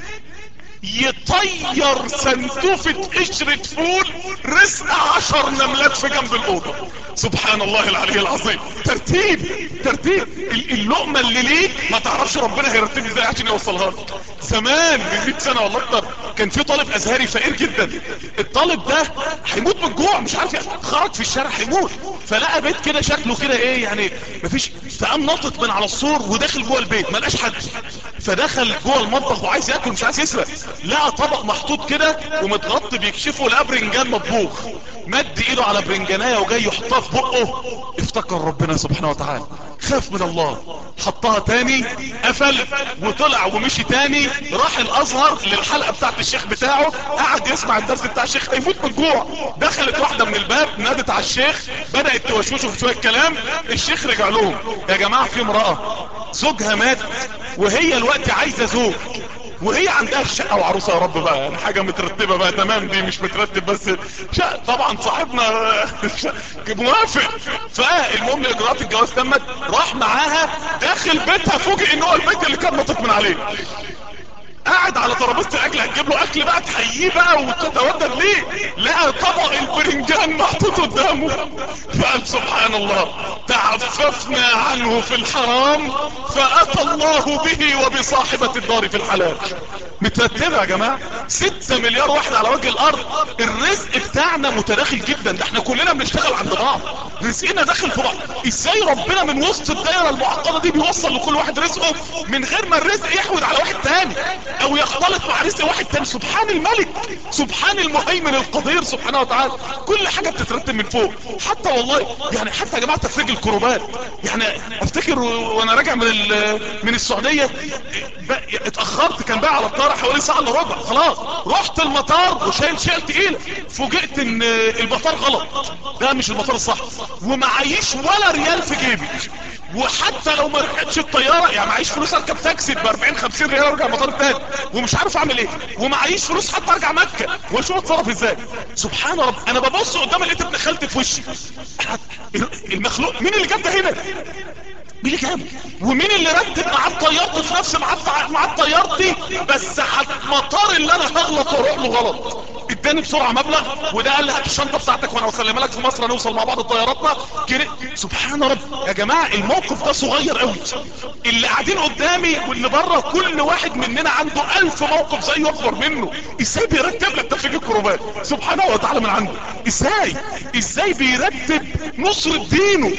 Speaker 2: يطير سنتوفة قشرة فول رزق عشر نملات في جنب الأوضة سبحان الله العلي العظيم ترتيب ترتيب ال- اللقمة اللي ليك ما تعرفش ربنا هيرتب ازاي عشان يوصلها لك زمان من 100 سنة والله اكتر كان في طالب ازهري فقير جدا الطالب ده هيموت من الجوع مش عارف يعني خرج في الشارع هيموت فلقى بيت كده شكله كده ايه يعني مفيش فقام نطط من على السور وداخل جوه البيت ما لقاش حد فدخل جوه المطبخ وعايز ياكل مش عايز يسرق لقى طبق محطوط كده ومتغطي بيكشفه لقى برنجان مطبوخ مد ايده على برنجانايه وجاي يحطها في بقه افتكر ربنا سبحانه وتعالى خاف من الله حطها تاني قفل وطلع ومشي تاني راح الازهر للحلقة بتاعت الشيخ بتاعه قعد يسمع الدرس بتاع الشيخ هيموت من الجوع دخلت واحدة من الباب نادت على الشيخ بدأت توشوشه في شوية كلام الشيخ رجع لهم يا جماعة في امرأة زوجها مات وهي الوقت عايزة زوج وهي عندها الشقة وعروسة يا رب بقى يعني حاجة مترتبة بقى تمام دي مش مترتب بس شقة طبعا صاحبنا موافق فالمهم اجراءات الجواز تمت راح معاها داخل بيتها فوجئ ان هو البيت اللي كان نطت من عليه قاعد على ترابيزه الاكل هتجيب له اكل بقى تحييه بقى وتتودد ليه لقى طبق البرنجان محطوط قدامه فقال سبحان الله تعففنا عنه في الحرام فاتى الله به وبصاحبة الدار في الحلال مترتبة يا جماعة ستة مليار واحد على وجه الارض الرزق بتاعنا متداخل جدا ده احنا كلنا بنشتغل عند بعض رزقنا داخل في بعض ازاي ربنا من وسط الدايرة المعقدة دي بيوصل لكل واحد رزقه من غير ما الرزق يحود على واحد تاني او يختلط مع رزق واحد تاني سبحان الملك سبحان المهيمن القدير سبحانه وتعالى كل حاجة بتترتب من فوق حتى والله يعني حتى يا جماعة تفريج الكروبات يعني افتكر وانا راجع من من السعودية اتأخرت كان بقى على الطيارة حوالي ساعة الا ربع خلاص رحت المطار وشايل شيل تقيل فوجئت ان المطار غلط ده مش المطار الصح ومعيش ولا ريال في جيبي وحتى لو ما ركبتش الطيارة يعني معيش فلوس اركب تاكسي ب 40 50 ريال ارجع المطار التاني ومش عارف اعمل ايه ومعيش فلوس حتى ارجع مكة واشوف اتصرف ازاي سبحان رب انا ببص قدام لقيت ابن خالتي في وشي المخلوق مين اللي جاب ده هنا مين اللي جاب ومين اللي رتب معاه طيارتي في نفس معاه طيارتي بس على المطار اللي انا هغلط واروح له غلط اداني بسرعة مبلغ وده قال لي هات الشنطة بتاعتك وانا اسلمها لك في مصر نوصل مع بعض طياراتنا كده سبحان رب يا جماعة الموقف ده صغير قوي اللي قاعدين قدامي واللي بره كل واحد مننا عنده الف موقف زيه اكبر منه ازاي بيرتب لك تفريج الكروبات سبحانه وتعالى من عنده ازاي ازاي بيرتب نصر دينه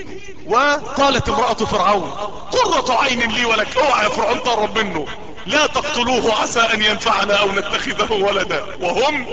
Speaker 2: وقالت امرأة فرعون قرة عين لي ولك اوعى يا فرعون تقرب منه لا تقتلوه عسى ان ينفعنا او نتخذه ولدا وهم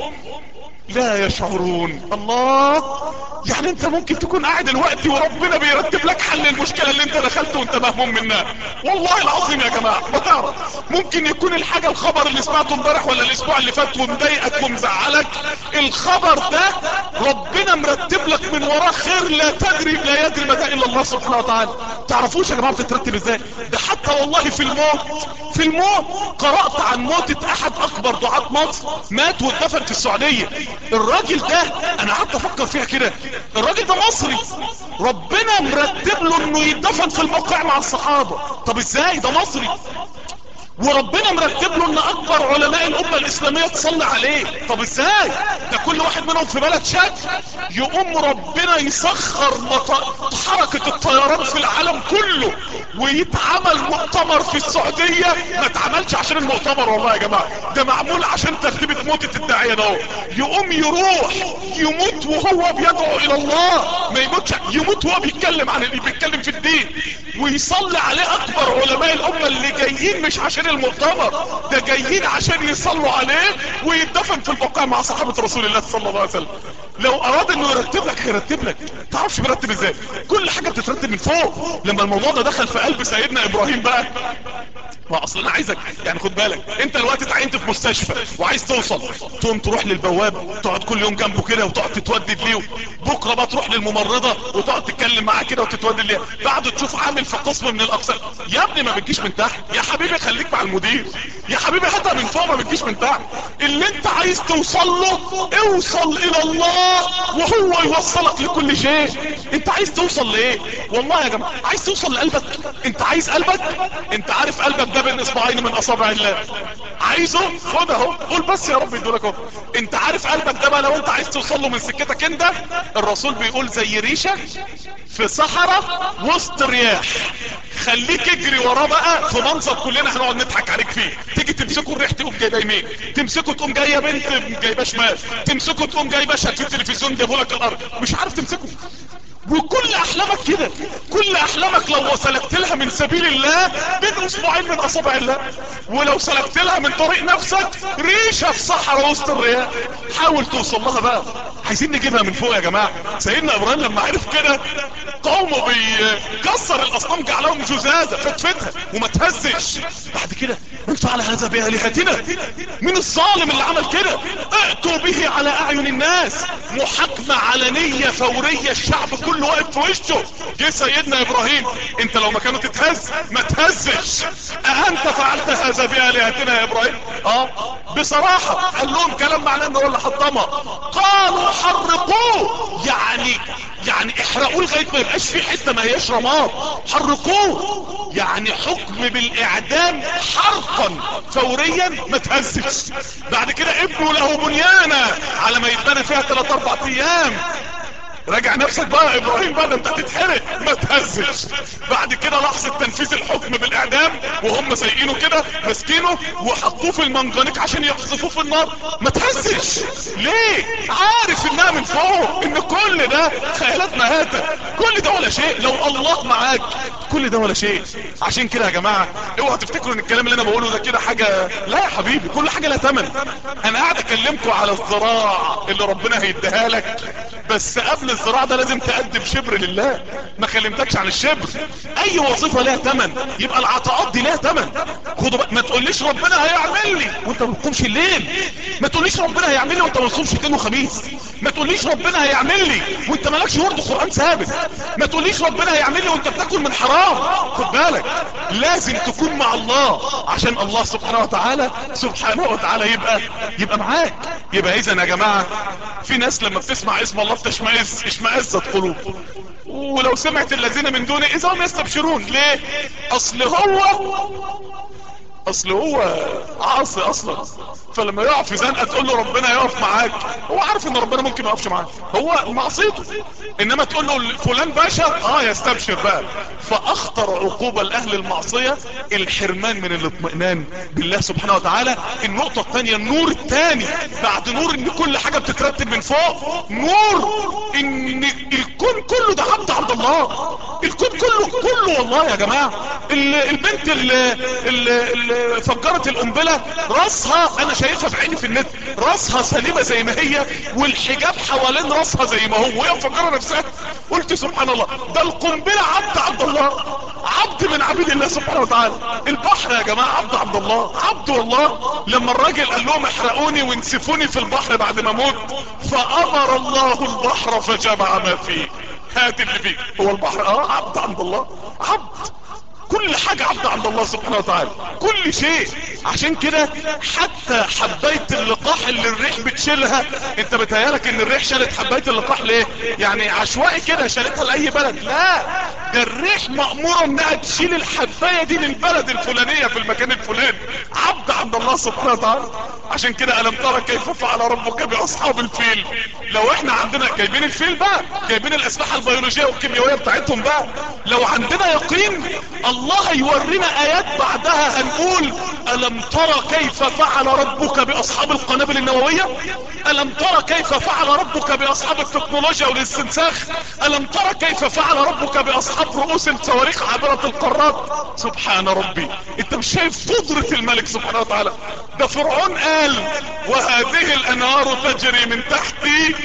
Speaker 2: لا يشعرون الله يعني انت ممكن تكون قاعد الوقت وربنا بيرتب لك حل المشكلة اللي انت دخلت وانت مهموم منها والله العظيم يا جماعة ما تعرف ممكن يكون الحاجة الخبر اللي سمعته امبارح ولا الاسبوع اللي فات ومضايقك ومزعلك الخبر ده ربنا مرتب لك من وراه خير لا تدري لا يدري متى الا الله سبحانه وتعالى تعرفوش يا جماعة بتترتب ازاي ده حتى والله في الموت في الموت قرأت عن موتة احد اكبر دعاة مصر مات واتدفن في السعودية الراجل ده انا قعدت افكر فيها كده الراجل ده مصري ربنا مرتب له انه يدفن في الموقع مع الصحابة طب ازاي ده مصري وربنا مرتب له ان اكبر علماء الامة الاسلامية تصلي عليه طب ازاي ده كل واحد منهم في بلد شكل يقوم ربنا يسخر مط... حركة الطيران في العالم كله ويتعمل مؤتمر في السعودية ما اتعملش عشان المؤتمر والله يا جماعة ده معمول عشان ترتيبة موتة الداعية ده يقوم يروح يموت وهو بيدعو الى الله ما يموتش يموت وهو بيتكلم عن اللي بيتكلم في الدين ويصلي عليه اكبر علماء الامة اللي جايين مش عشان المؤتمر ده جايين عشان يصلوا عليه ويدفن في البقاء مع صحابة رسول الله صلى الله عليه وسلم لو اراد انه يرتب لك هيرتب لك تعرفش بيرتب ازاي كل حاجة بتترتب من فوق لما الموضوع ده دخل في قلب سيدنا ابراهيم بقى واصل انا عايزك يعني خد بالك انت الوقت اتعينت في مستشفى وعايز توصل تقوم تروح للبواب تقعد كل يوم جنبه كده وتقعد تتودد ليه بكره بقى تروح للممرضه وتقعد تتكلم معاه كده وتتودد ليه بعد تشوف عامل في قسم من الاقسام يا ابني ما بتجيش من تحت يا حبيبي خليك مع المدير يا حبيبي حتى من فوق ما بتجيش من تحت اللي انت عايز توصل له اوصل الى الله وهو يوصلك لكل شيء انت عايز توصل لايه والله يا جماعه عايز توصل لقلبك انت عايز قلبك انت عارف قلبك ده بين اصبعين من اصابع الله عايزه خد اهو قول بس يا رب يدولك اهو انت عارف قلبك ده بقى لو انت عايز توصل له من سكتك انت الرسول بيقول زي ريشه في صحراء وسط رياح خليك اجري وراه بقى في منظر كلنا هنقعد نضحك عليك فيه تيجي تمسكه الريح تقوم جايبه يمين تمسكه تقوم جايه بنت جايبه شمال تمسكه تقوم جايبه شهد في التلفزيون جابوا لك الارض مش عارف تمسكه وكل احلامك كده كل احلامك لو سلكت لها من سبيل الله بين اسبوعين من اصابع الله ولو سلكت لها من طريق نفسك ريشة في صحراء وسط الرياح حاول توصل لها بقى عايزين نجيبها من فوق يا جماعة سيدنا ابراهيم لما عرف كده قومه بيكسر الاصنام جعلهم جزازة فتفتها وما تهزش بعد كده من فعل هذا بآلهتنا من الظالم اللي عمل كده ائتوا به على اعين الناس محاكمة علنية فورية الشعب كله واقف في وشه جه سيدنا ابراهيم انت لو مكانه تتهز ما تهزش اانت فعلت هذا بآلهتنا يا ابراهيم اه بصراحة قال لهم كلام معناه انه هو اللي حطمها قالوا حرقوه يعني يعني احرقوه لغايه ما يبقاش في حته ما هياش رماد حرقوه يعني حكم بالاعدام حرقا فوريا ما تهزش بعد كده ابنوا له بنيانا على ما يتبنى فيها 3 4 ايام راجع نفسك بقى ابراهيم بقى ده انت هتتحرق ما تهزش بعد كده لحظة تنفيذ الحكم بالاعدام وهم سايقينه كده ماسكينه وحطوه في المنجنيق عشان يقذفوه في النار ما تهزش ليه عارف انها من فوق ان كل ده خيالات مهاتة كل ده ولا شيء لو الله معاك كل ده ولا شيء عشان كده يا جماعة اوعوا تفتكروا ان الكلام اللي انا بقوله ده كده حاجة لا يا حبيبي كل حاجة لها ثمن انا قاعد اكلمكم على الزراعة اللي ربنا هيديها لك بس قبل الزراعة ده لازم تقدم شبر لله ما كلمتكش عن الشبر اي وظيفة لها تمن يبقى العطاءات دي لها تمن خدوا بقى ما تقوليش ربنا هيعمل لي وانت ما بتقومش الليل ما تقوليش ربنا هيعمل لي وانت ما بتصومش اثنين وخميس ما تقوليش ربنا هيعمل لي وانت مالكش ورد قرآن ثابت ما تقوليش ربنا هيعمل لي وانت بتاكل من حرام خد بالك لازم تكون مع الله عشان الله سبحانه وتعالى سبحانه وتعالى يبقى يبقى معاك يبقى اذا يا جماعة في ناس لما بتسمع اسم الله بتشمئز اشمئزت قلوب ولو سمعت الذين من دونه اذا هم يستبشرون ليه اصل هو اصل هو عاصي اصلا فلما يقع في زنقه تقول له ربنا يقف معاك هو عارف ان ربنا ممكن ما يقفش معاه هو معصيته انما تقول له فلان بشر اه يستبشر بقى فاخطر عقوبه لاهل المعصيه الحرمان من الاطمئنان بالله سبحانه وتعالى النقطه الثانيه النور الثاني بعد نور ان كل حاجه بتترتب من فوق نور ان الكون كله ده عبد عبد الله الكون كله كله والله يا جماعه البنت اللي, اللي, اللي فجرت القنبله راسها انا شايفها بعيني في النت راسها سليمة زي ما هي والحجاب حوالين راسها زي ما هو وهي مفجرة نفسها قلت سبحان الله ده القنبلة عبد عبد الله عبد من عبيد الله سبحانه وتعالى البحر يا جماعة عبد عبد الله عبد والله لما الراجل قال لهم احرقوني وانسفوني في البحر بعد ما اموت فامر الله البحر فجمع ما فيه هات اللي فيه هو البحر اه عبد عبد الله عبد كل حاجة عبد عند الله سبحانه وتعالى كل شيء عشان كده حتى حباية اللقاح اللي الريح بتشيلها انت بتهيالك ان الريح شالت حباية اللقاح ليه يعني عشوائي كده شالتها لأي بلد لا ده الريح مأمورة انها تشيل الحباية دي للبلد الفلانية في المكان الفلاني عبد عند الله سبحانه وتعالى عشان كده ألم ترى كيف فعل ربك بأصحاب الفيل لو احنا عندنا جايبين الفيل بقى جايبين الأسلحة البيولوجية والكيميائية بتاعتهم بقى لو عندنا يقين الله يورينا ايات بعدها هنقول الم ترى كيف فعل ربك باصحاب القنابل النووية الم ترى كيف فعل ربك باصحاب التكنولوجيا والاستنساخ الم ترى كيف فعل ربك باصحاب رؤوس الصواريخ عابرة القارات سبحان ربي انت مش شايف قدرة الملك سبحانه وتعالى ده فرعون قال وهذه الانهار تجري من تحتي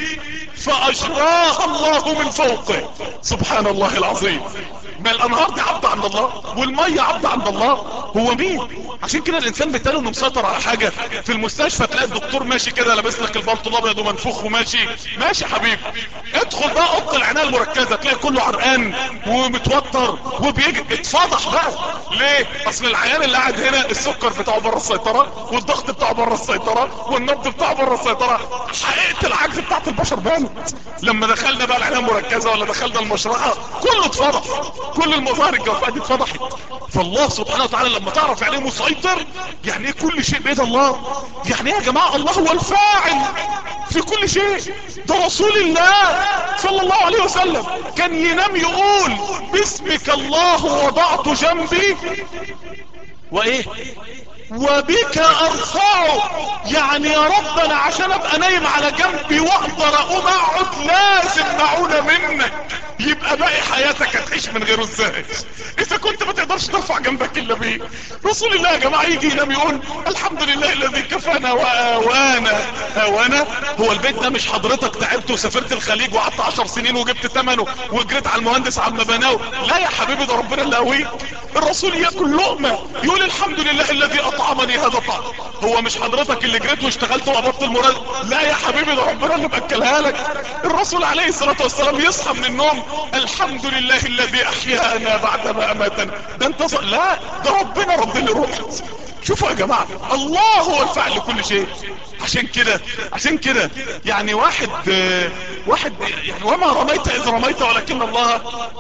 Speaker 2: فاجراها الله من فوقه سبحان الله العظيم ما الانهار دي عبد عند الله والمية عبد عند الله هو مين عشان كده الانسان بيتقال انه مسيطر على حاجة في المستشفى تلاقي الدكتور ماشي كده لابس لك البلطو الابيض ومنفوخ وماشي ماشي يا حبيبي ادخل بقى اوضه العنايه المركزه تلاقي كله عرقان ومتوتر وبيجي اتفضح بقى ليه اصل العيان اللي قاعد هنا السكر بتاعه بره السيطره والضغط بتاعه بره السيطره والنبض بتاعه بره السيطره حقيقه العجز بتاعت البشر بانت لما دخلنا بقى العنايه المركزه ولا دخلنا المشرحه كله اتفضح كل المظاهر الجوفاء دي اتفضحت فالله سبحانه وتعالى لما تعرف يعني مسيطر يعني ايه كل شيء بيد الله يعني ايه يا جماعة الله هو الفاعل في كل شيء ده رسول الله صلى الله عليه وسلم كان ينام يقول باسمك الله وضعت جنبي وايه وبك ارفعه يعني يا رب انا عشان ابقى نايم على جنبي واقدر اقوم اقعد لازم معونة منك يبقى باقي حياتك هتعيش من غيره ازاي اذا كنت ما تقدرش ترفع جنبك الا بيه رسول الله يا جماعة يجي ينام يقول الحمد لله الذي كفانا واوانا اوانا هو البيت ده مش حضرتك تعبت وسافرت الخليج وقعدت 10 سنين وجبت ثمنه وجريت على المهندس عم بناو لا يا حبيبي ده ربنا اللي قويك الرسول ياكل لقمة يقول الحمد لله الذي اطعمني هذا الطعام هو مش حضرتك اللي جريت واشتغلت وقبضت المراد لا يا حبيبي ده ربنا اللي باكلها لك الرسول عليه الصلاة والسلام يصحى من النوم الحمد لله الذي احيانا بعدما اماتنا ده انت ص... لا ده ربنا رد لي روحي شوفوا يا جماعة الله هو الفعل لكل شيء عشان كده عشان كده يعني واحد واحد يعني وما رميت اذ رميت ولكن الله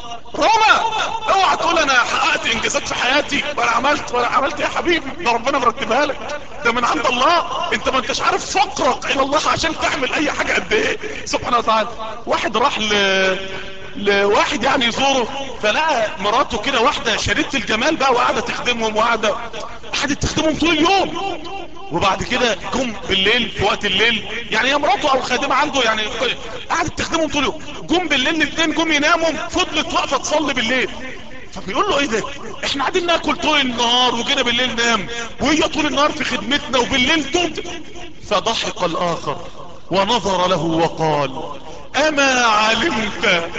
Speaker 2: رمى اوعى تقول انا حققت انجازات في حياتي ولا عملت ولا عملت يا حبيبي ده ربنا مرتبها لك ده من عند الله انت ما انتش عارف فقرك الى الله عشان تعمل اي حاجة قد ايه سبحانه وتعالى واحد راح ل لواحد يعني يزوره فلقى مراته كده واحدة شريطة الجمال بقى وقاعدة تخدمهم وقاعدة قعدت تخدمهم طول اليوم وبعد كده جم بالليل في وقت الليل يعني هي مراته او خادمة عنده يعني قعدت تخدمهم طول اليوم جم بالليل الاثنين جم يناموا فضلت واقفة تصلي بالليل فبيقول له ايه ده احنا قاعدين ناكل طول النهار وجينا بالليل نام وهي طول النهار في خدمتنا وبالليل تبدأ فضحك الاخر ونظر له وقال اما علمت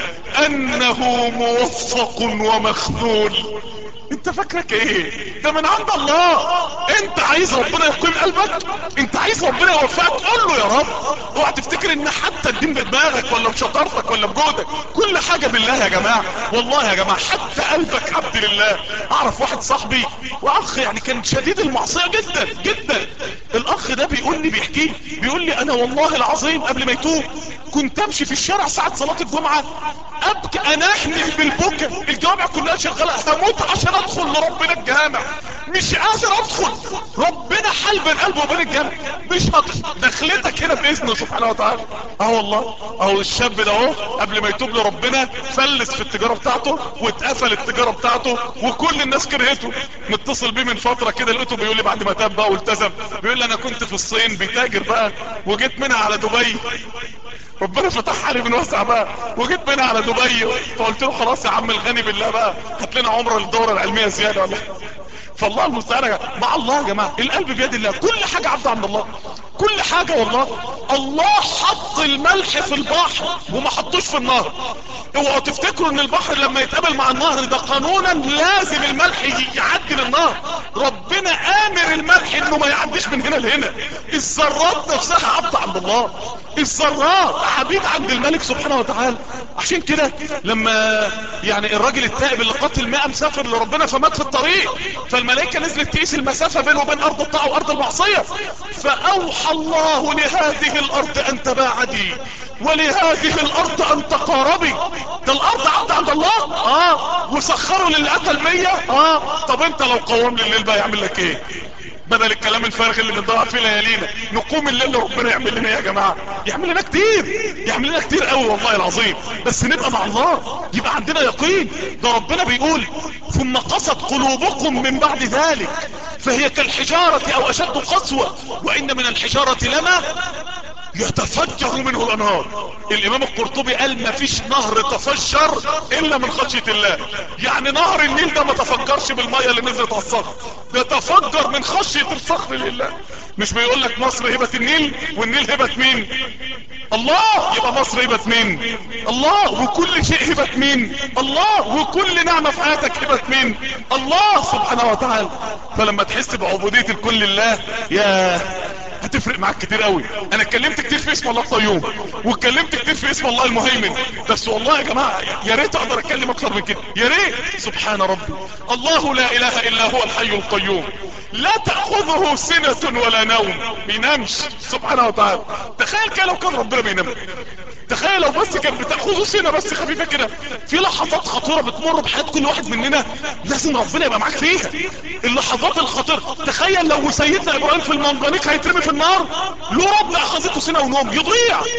Speaker 2: انه موفق ومخذول انت فاكرك ايه ده من عند الله انت عايز ربنا يقيم قلبك انت عايز ربنا يوفقك قول له يا رب اوعى تفتكر ان حتى الدين بدماغك ولا بشطارتك ولا بجهدك كل حاجة بالله يا جماعة والله يا جماعة حتى قلبك عبد لله اعرف واحد صاحبي واخ يعني كان شديد المعصية جدا جدا الاخ ده بيقول لي بيحكي بيقول لي انا والله العظيم قبل ما يتوب كنت امشي في الشارع ساعة صلاة الجمعة ابكي انحني بالبكا الجامع كلها شغالة هموت عشان ادخل لربنا الجامع مش قادر ادخل ربنا حل بين قلبه وبين الجامع مش هدخل دخلتك هنا باذنه سبحانه وتعالى اه والله اهو الشاب ده اهو قبل ما يتوب لربنا فلس في التجارة بتاعته واتقفل التجارة بتاعته وكل الناس كرهته متصل بيه من فترة كده لقيته بيقول لي بعد ما تاب بقى والتزم بيقول لي انا كنت في الصين بيتاجر بقى وجيت منها على دبي ربنا فتح علي من وسع بقى وجيت منها على دبي فقلت له خلاص يا عم الغني بالله بقى هات لنا عمره للدوره العلميه زياده ولا فالله المستعان مع الله يا جماعه القلب بيد الله كل حاجه عبد عند الله كل حاجه والله الله حط الملح في البحر وما حطوش في النهر اوعوا تفتكروا ان البحر لما يتقابل مع النهر ده قانونا لازم الملح يعدي للنهر ربنا امر الملح انه ما يعديش من هنا لهنا الذرات نفسها عبد عند الله الذرات عبيد عند الملك سبحانه وتعالى عشان كده لما يعني الراجل التائب اللي قتل 100 مسافر لربنا فمات في الطريق فالملائكة نزلت تقيس المسافة بينه وبين ارض الطاعة وارض المعصية فاوحى الله لهذه الارض ان تباعدي ولهذه الارض ان تقاربي ده الارض عبد عند الله اه وسخروا للي قتل 100 اه طب انت لو قوم لي الليل بقى يعمل لك ايه بدل الكلام الفارغ اللي بنضيع فيه ليالينا نقوم الليل ربنا يعمل لنا يا جماعة يعمل لنا كتير يعمل لنا كتير قوي والله العظيم بس نبقى مع الله يبقى عندنا يقين ده ربنا بيقول ثم قصت قلوبكم من بعد ذلك فهي كالحجارة او اشد قسوة وان من الحجارة لما يتفجر منه الانهار الامام القرطبي قال ما فيش نهر تفجر الا من خشية الله يعني نهر النيل ده ما تفجرش بالمية اللي نزلت على الصخر ده تفجر من خشية الصخر لله مش بيقول لك مصر هبة النيل والنيل هبة مين الله يبقى مصر هبة مين الله وكل شيء هبة مين الله وكل نعمة في حياتك هبة مين الله سبحانه وتعالى فلما تحس بعبودية الكل لله يا هتفرق معاك كتير قوي انا اتكلمت كتير في اسم الله الطيوم واتكلمت كتير في اسم الله المهيمن بس والله يا جماعة يا ريت اقدر اتكلم اكتر من كده يا ريت سبحان ربي الله لا اله الا هو الحي القيوم لا تأخذه سنة ولا نوم بينامش سبحانه وتعالى تخيل كده لو كان ربنا بينام تخيل لو بس كان بتأخذه سنة بس خفيفة كده في لحظات خطيرة بتمر بحياة كل واحد مننا لازم ربنا يبقى معاك فيها اللحظات الخطيرة تخيل لو سيدنا ابراهيم في المنجنيق هيترمي في النار له رب اخذته سنة ونوم يضيع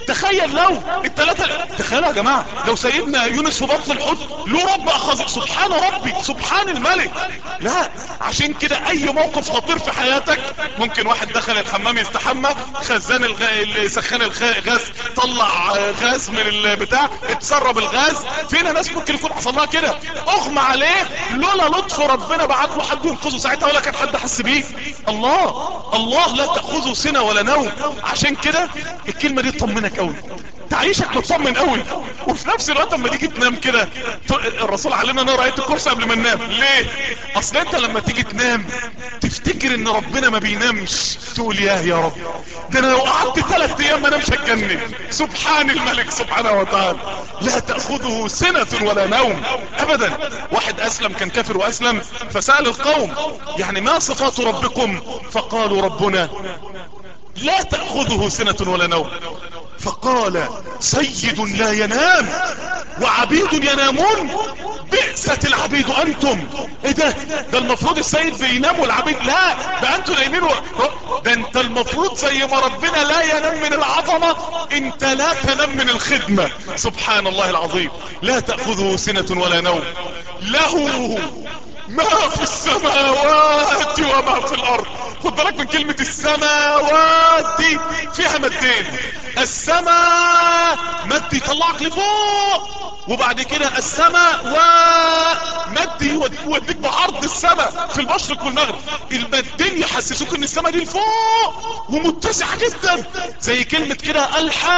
Speaker 2: تخيل لو الثلاثة تخيلوا يا جماعة لو سيدنا يونس في بطن الحوت له رب اخذ سبحان ربي سبحان الملك لا عشان كده اي موقف خطير في حياتك ممكن واحد دخل الحمام يستحمى خزان الغ... اللي سخان الغاز طلع غاز من البتاع اتسرب الغاز فينا ناس ممكن يكون حصل لها كده اغمى عليه لولا لطف ربنا بعت له حد ينقذه ساعتها ولا كان حد حس بيه الله الله لا تاخذه سنه ولا نوم عشان كده الكلمه دي تطمنك قوي تعيشك مطمن قوي وفي نفس الوقت لما تيجي تنام كده الرسول علمنا انا رايت الكرسي قبل ما ننام ليه اصل انت لما تيجي تنام تفتكر ان ربنا ما بينامش تقول ياه يا رب ده انا لو قعدت ثلاث ايام ما نمش اتجنن سبحان الملك سبحانه وتعالى لا تاخذه سنه ولا نوم ابدا واحد اسلم كان كافر واسلم فسال القوم يعني ما صفات ربكم فقالوا ربنا لا تأخذه سنة ولا نوم فقال سيد لا ينام وعبيد ينامون بئست العبيد انتم ايه ده ده المفروض السيد بينام والعبيد لا ده انتوا نايمين و... ده انت المفروض زي ما ربنا لا ينام من العظمة انت لا تنام من الخدمة سبحان الله العظيم لا تأخذه سنة ولا نوم له ما في السماوات وما في الارض خد بالك من كلمة السماوات دي فيها مدين السماء مد يطلعك لفوق وبعد كده السماء ومد يوديك بعرض السماء في المشرق والمغرب المدين يحسسوك ان السماء دي لفوق ومتسعة جدا زي كلمة كده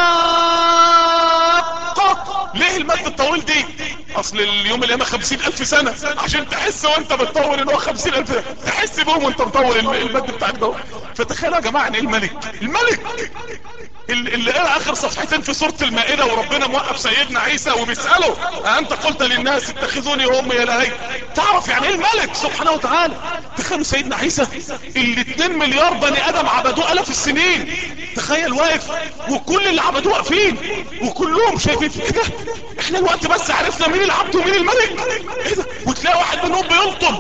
Speaker 2: الحاقة ليه المد الطويل دي اصل اليوم اليوم خمسين الف سنة عشان تحس وانت بتطور ان هو خمسين الف سنة تحس بهم وانت مطور المد بتاعك ده فتخيلوا يا جماعة ان الملك الملك اللي قرأ اخر صفحتين في سورة المائدة وربنا موقف سيدنا عيسى وبيسأله انت قلت للناس اتخذوني وامي يا لهي تعرف يعني ايه الملك سبحانه وتعالى تخيلوا سيدنا عيسى اللي 2 مليار بني ادم عبدوه الاف السنين تخيل واقف وكل اللي عبدوه واقفين وكلهم شايفين ايه ده احنا الوقت بس عرفنا مين العبد ومين الملك ايه ده وتلاقي واحد منهم بيلطم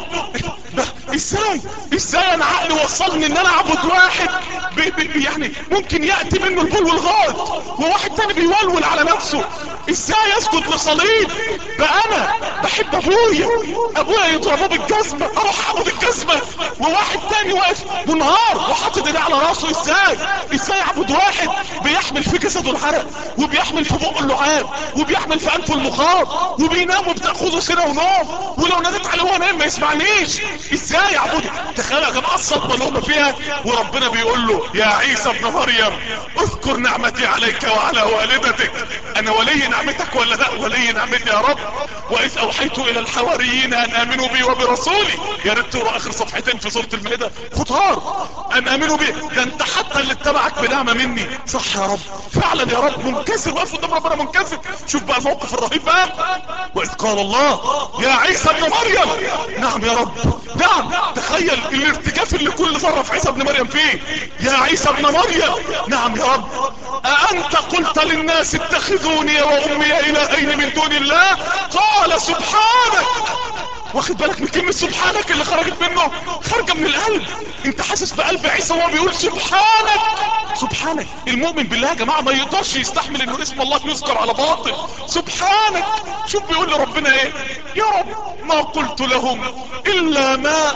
Speaker 2: ازاي ازاي انا عقلي وصلني ان انا اعبد واحد بي بي يعني ممكن يأتي منه البول والغاد وواحد تاني بيولول على نفسه ازاي اسجد لصليب بقى انا بحب ابويا ابويا يضربه بالجزمة اروح اخد الجزمة وواحد تاني واقف منهار وحاطط ايديه على راسه ازاي ازاي اعبد واحد بيحمل في جسده العرق وبيحمل في بقه اللعاب وبيحمل في انفه المخاط وبينام وبتاخده سنة ونوم ولو ناديت عليه وهو نايم ما يسمعنيش ازاي اعبده تخيل يا جماعه الصدمه اللي هم فيها وربنا بيقول له يا عيسى ابن مريم اذكر نعمتي عليك وعلى والدتك انا ولي نعمتك ولا لا ولي نعمتي يا رب واذ اوحيت الى الحواريين ان امنوا بي وبرسولي يا ريت تقرا اخر صفحتين في سوره المائده خطار ان امنوا بي ده انت حتى اللي اتبعك بنعمه مني صح يا رب فعلا يا رب منكسر واقف قدام ربنا منكسر شوف بقى الموقف الرهيب بقى واذ قال الله يا عيسى ابن مريم نعم يا رب نعم تخيل الارتجاف اللي كل ذره في عيسى ابن مريم فيه يا عيسى ابن مريم نعم يا رب أأنت قلت للناس اتخذوني وأمي إلهين من دون الله قال سبحانك واخد بالك من كلمة سبحانك اللي خرجت منه خارجة من القلب انت حاسس بقلب عيسى وهو بيقول سبحانك سبحانك المؤمن بالله يا جماعة ما يقدرش يستحمل انه اسم الله يذكر على باطل سبحانك شوف بيقول لربنا ايه يا رب ما قلت لهم الا ما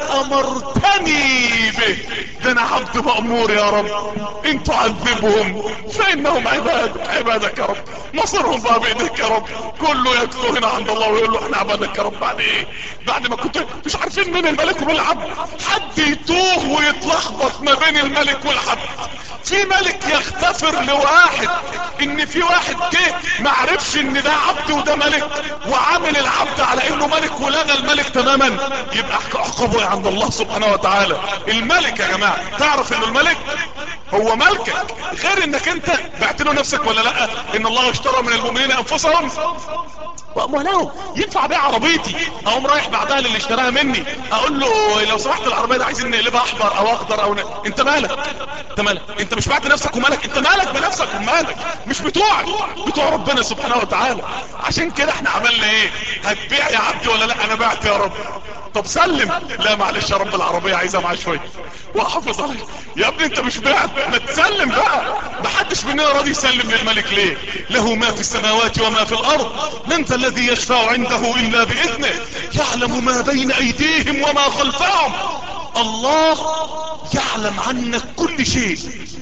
Speaker 2: امرتني به ده انا عبد مأمور يا رب ان تعذبهم فانهم عبادك عبادك يا رب مصيرهم بقى بايديك يا رب كله يكتب هنا عند الله ويقول له احنا عبادك يا رب بعد ايه بعد ما كنت مش عارفين مين الملك ومين العبد حد يتوه ويتلخبط ما بين الملك والعبد في ملك يختفر لواحد ان في واحد جه ما عرفش ان ده عبد وده ملك وعامل العبد على انه ملك ولغى الملك تماما يبقى عقابه عند الله سبحانه وتعالى الملك يا جماعة تعرف انه الملك هو ملكك غير انك انت بعت له نفسك ولا لا ان الله اشترى من المؤمنين انفسهم واموالهم ينفع بيع عربيتي اقوم رايح بعدها للي اشتراها مني اقول له لو سمحت العربيه دي عايزين نقلبها احمر او اخضر او ن... انت مالك انت مالك انت مش بعت نفسك ومالك انت مالك بنفسك ومالك مش بتوعك بتوع ربنا سبحانه وتعالى عشان كده احنا عملنا ايه هتبيع يا عبدي ولا لا انا بعت يا رب طب سلم لا معلش يا رب العربية عايزة معاه شوية واحافظ عليه يا ابني انت مش بعت ما تسلم بقى محدش مننا راضي يسلم للملك ليه
Speaker 1: له ما في السماوات وما في الارض من ذا الذي يشفع عنده الا باذنه يعلم ما بين ايديهم وما خلفهم الله يعلم عنك كل شيء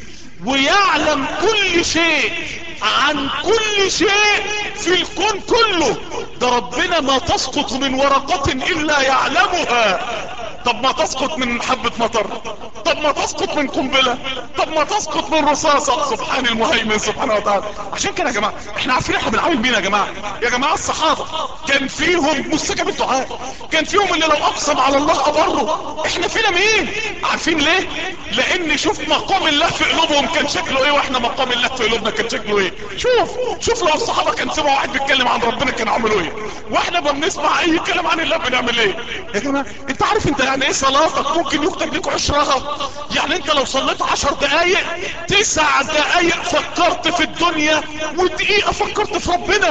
Speaker 1: ويعلم كل شيء عن كل شيء في الكون كله ده ربنا ما تسقط من ورقة الا يعلمها
Speaker 2: طب ما تسقط من حبة مطر طب ما تسقط من قنبلة طب ما تسقط من رصاصة سبحان المهيمن سبحانه وتعالى عشان كده يا جماعة احنا عارفين احنا بنعامل مين يا جماعة يا جماعة الصحابة كان فيهم مستجاب الدعاء كان فيهم اللي لو اقسم على الله ابره احنا فينا مين عارفين ليه لان شوف مقام الله في قلوبهم كان شكله ايه واحنا مقام الله في قلوبنا كان شكله ايه شوف شوف لو الصحابة كان سمعوا واحد بيتكلم عن ربنا كانوا عملوا ايه واحنا ما بنسمع اي كلام عن الله بنعمل ايه يا جماعة انت عارف انت يعني ايه صلاتك ممكن يكتب لك عشرها يعني انت لو صليت عشر دقايق تسع دقايق فكرت في الدنيا ودقيقة فكرت في ربنا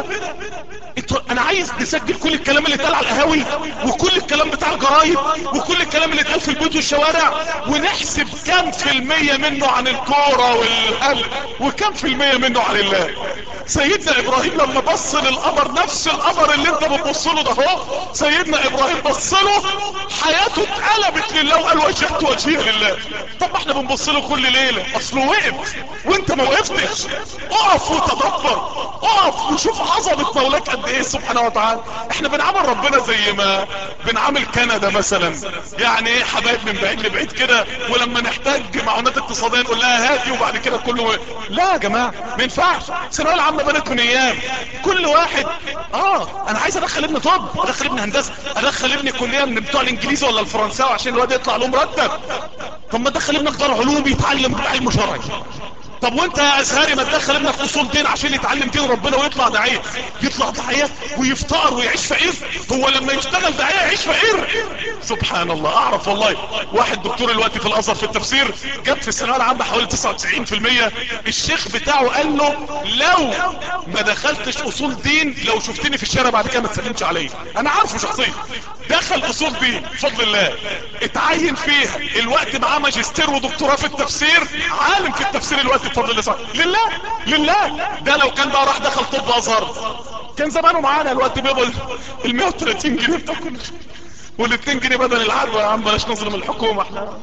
Speaker 2: انت انا عايز نسجل كل الكلام اللي اتقال على القهاوي وكل الكلام بتاع الجرايد وكل الكلام اللي اتقال في البيوت والشوارع ونحسب كام في المية منه عن الكورة والقلب وكام في المية منه عن الله سيدنا ابراهيم لما بص للقمر نفس القمر اللي انت بتبص له ده اهو سيدنا ابراهيم بص له حياته اتقلبت لله وقال وجهت وجهي لله طب ما احنا بنبص له كل ليله اصله وقف وانت ما وقفتش اقف وتدبر اقف وشوف عظمه مولاك قد ايه سبحانه وتعالى احنا بنعامل ربنا زي ما بنعامل كندا مثلا يعني ايه حبايب من بعيد لبعيد كده ولما نحتاج معونات اقتصاديه نقول لها هاتي وبعد كده كله لا يا جماعه ما ينفعش الثانويه العامه بنت من ايام كل واحد اه انا عايز ادخل ابني طب ادخل ابني هندسه ادخل ابني كليه من بتوع الانجليزي ولا الفرنساوي عشان الواد يطلع له مرتب طب ما تدخل ابنك دار علوم يتعلم علم شرعي طب وانت يا ازهري ما تدخل ابنك اصول دين عشان يتعلم دين ربنا ويطلع داعيه يطلع داعيه ويفتقر ويعيش فقير هو لما يشتغل داعيه يعيش فقير سبحان الله اعرف والله واحد دكتور الوقت في الازهر في التفسير جاب في الثانويه العامه حوالي 99% الشيخ بتاعه قال له لو ما دخلتش اصول دين لو شفتني في الشارع بعد كده ما تسلمش عليا انا عارفه شخصيا دخل اصول دين بفضل الله اتعين فيها الوقت معاه ماجستير ودكتوراه في التفسير عالم في التفسير الوقت بفضل الله صح. لله لله ده لو كان بقى راح دخل طب ازهر كان زمانه معانا الوقت بيقبل ال 130 جنيه بتاع كل وال 2 جنيه بدل العدوى يا عم بلاش نظلم الحكومه احنا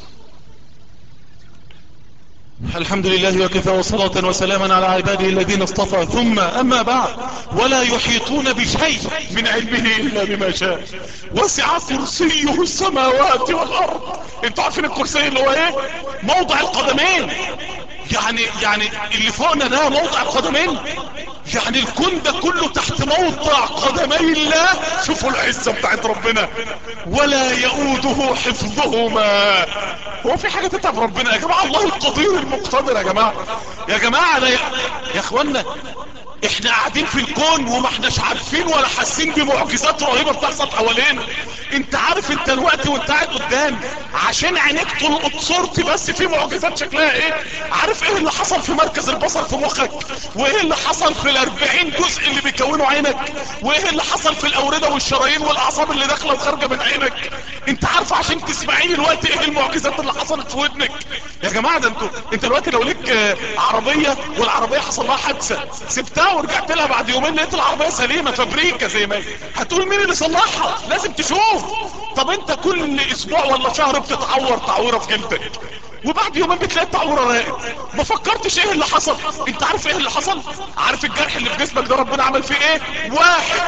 Speaker 1: الحمد لله وكفى وصلاة وسلاما على عباده الذين اصطفى ثم اما بعد ولا يحيطون بشيء
Speaker 2: من علمه الا بما شاء وسع كرسيه السماوات والارض انتوا عارفين الكرسي اللي هو ايه موضع القدمين يعني يعني اللي فوقنا ده موضع القدمين يعني الكون ده كله تحت موضع قدمي الله شوفوا العزة بتاعت ربنا ولا يؤوده حفظهما هو في حاجة تتعب ربنا يا جماعة الله القدير المقتدر يا جماعة يا جماعة لا يا, يا اخوانا احنا قاعدين في الكون وما احناش عارفين ولا حاسين بمعجزات رهيبة بتحصل حوالينا انت عارف انت الوقت وانت قاعد قدام عشان عينيك تلقط صورتي بس في معجزات شكلها ايه عارف ايه اللي حصل في مركز البصر في مخك وايه اللي حصل في الاربعين جزء اللي بيكونوا عينك وايه اللي حصل في الاوردة والشرايين والاعصاب اللي داخله وخارجه من عينك انت عارف عشان تسمعيني الوقت ايه المعجزات اللي حصلت في ودنك يا جماعة ده انتوا انت الوقت لو ليك اه عربية والعربية حصل لها حادثة سبتها ورجعت لها بعد يومين لقيت العربية سليمة فابريكا زي ما هي هتقول مين اللي صلحها لازم تشوف طب انت كل اسبوع ولا شهر بتتعور تعويرة في جلدك وبعد يومين بتلاقي التعويرة راقت ما فكرتش ايه اللي حصل انت عارف ايه اللي حصل عارف الجرح اللي في جسمك ده ربنا عمل فيه ايه واحد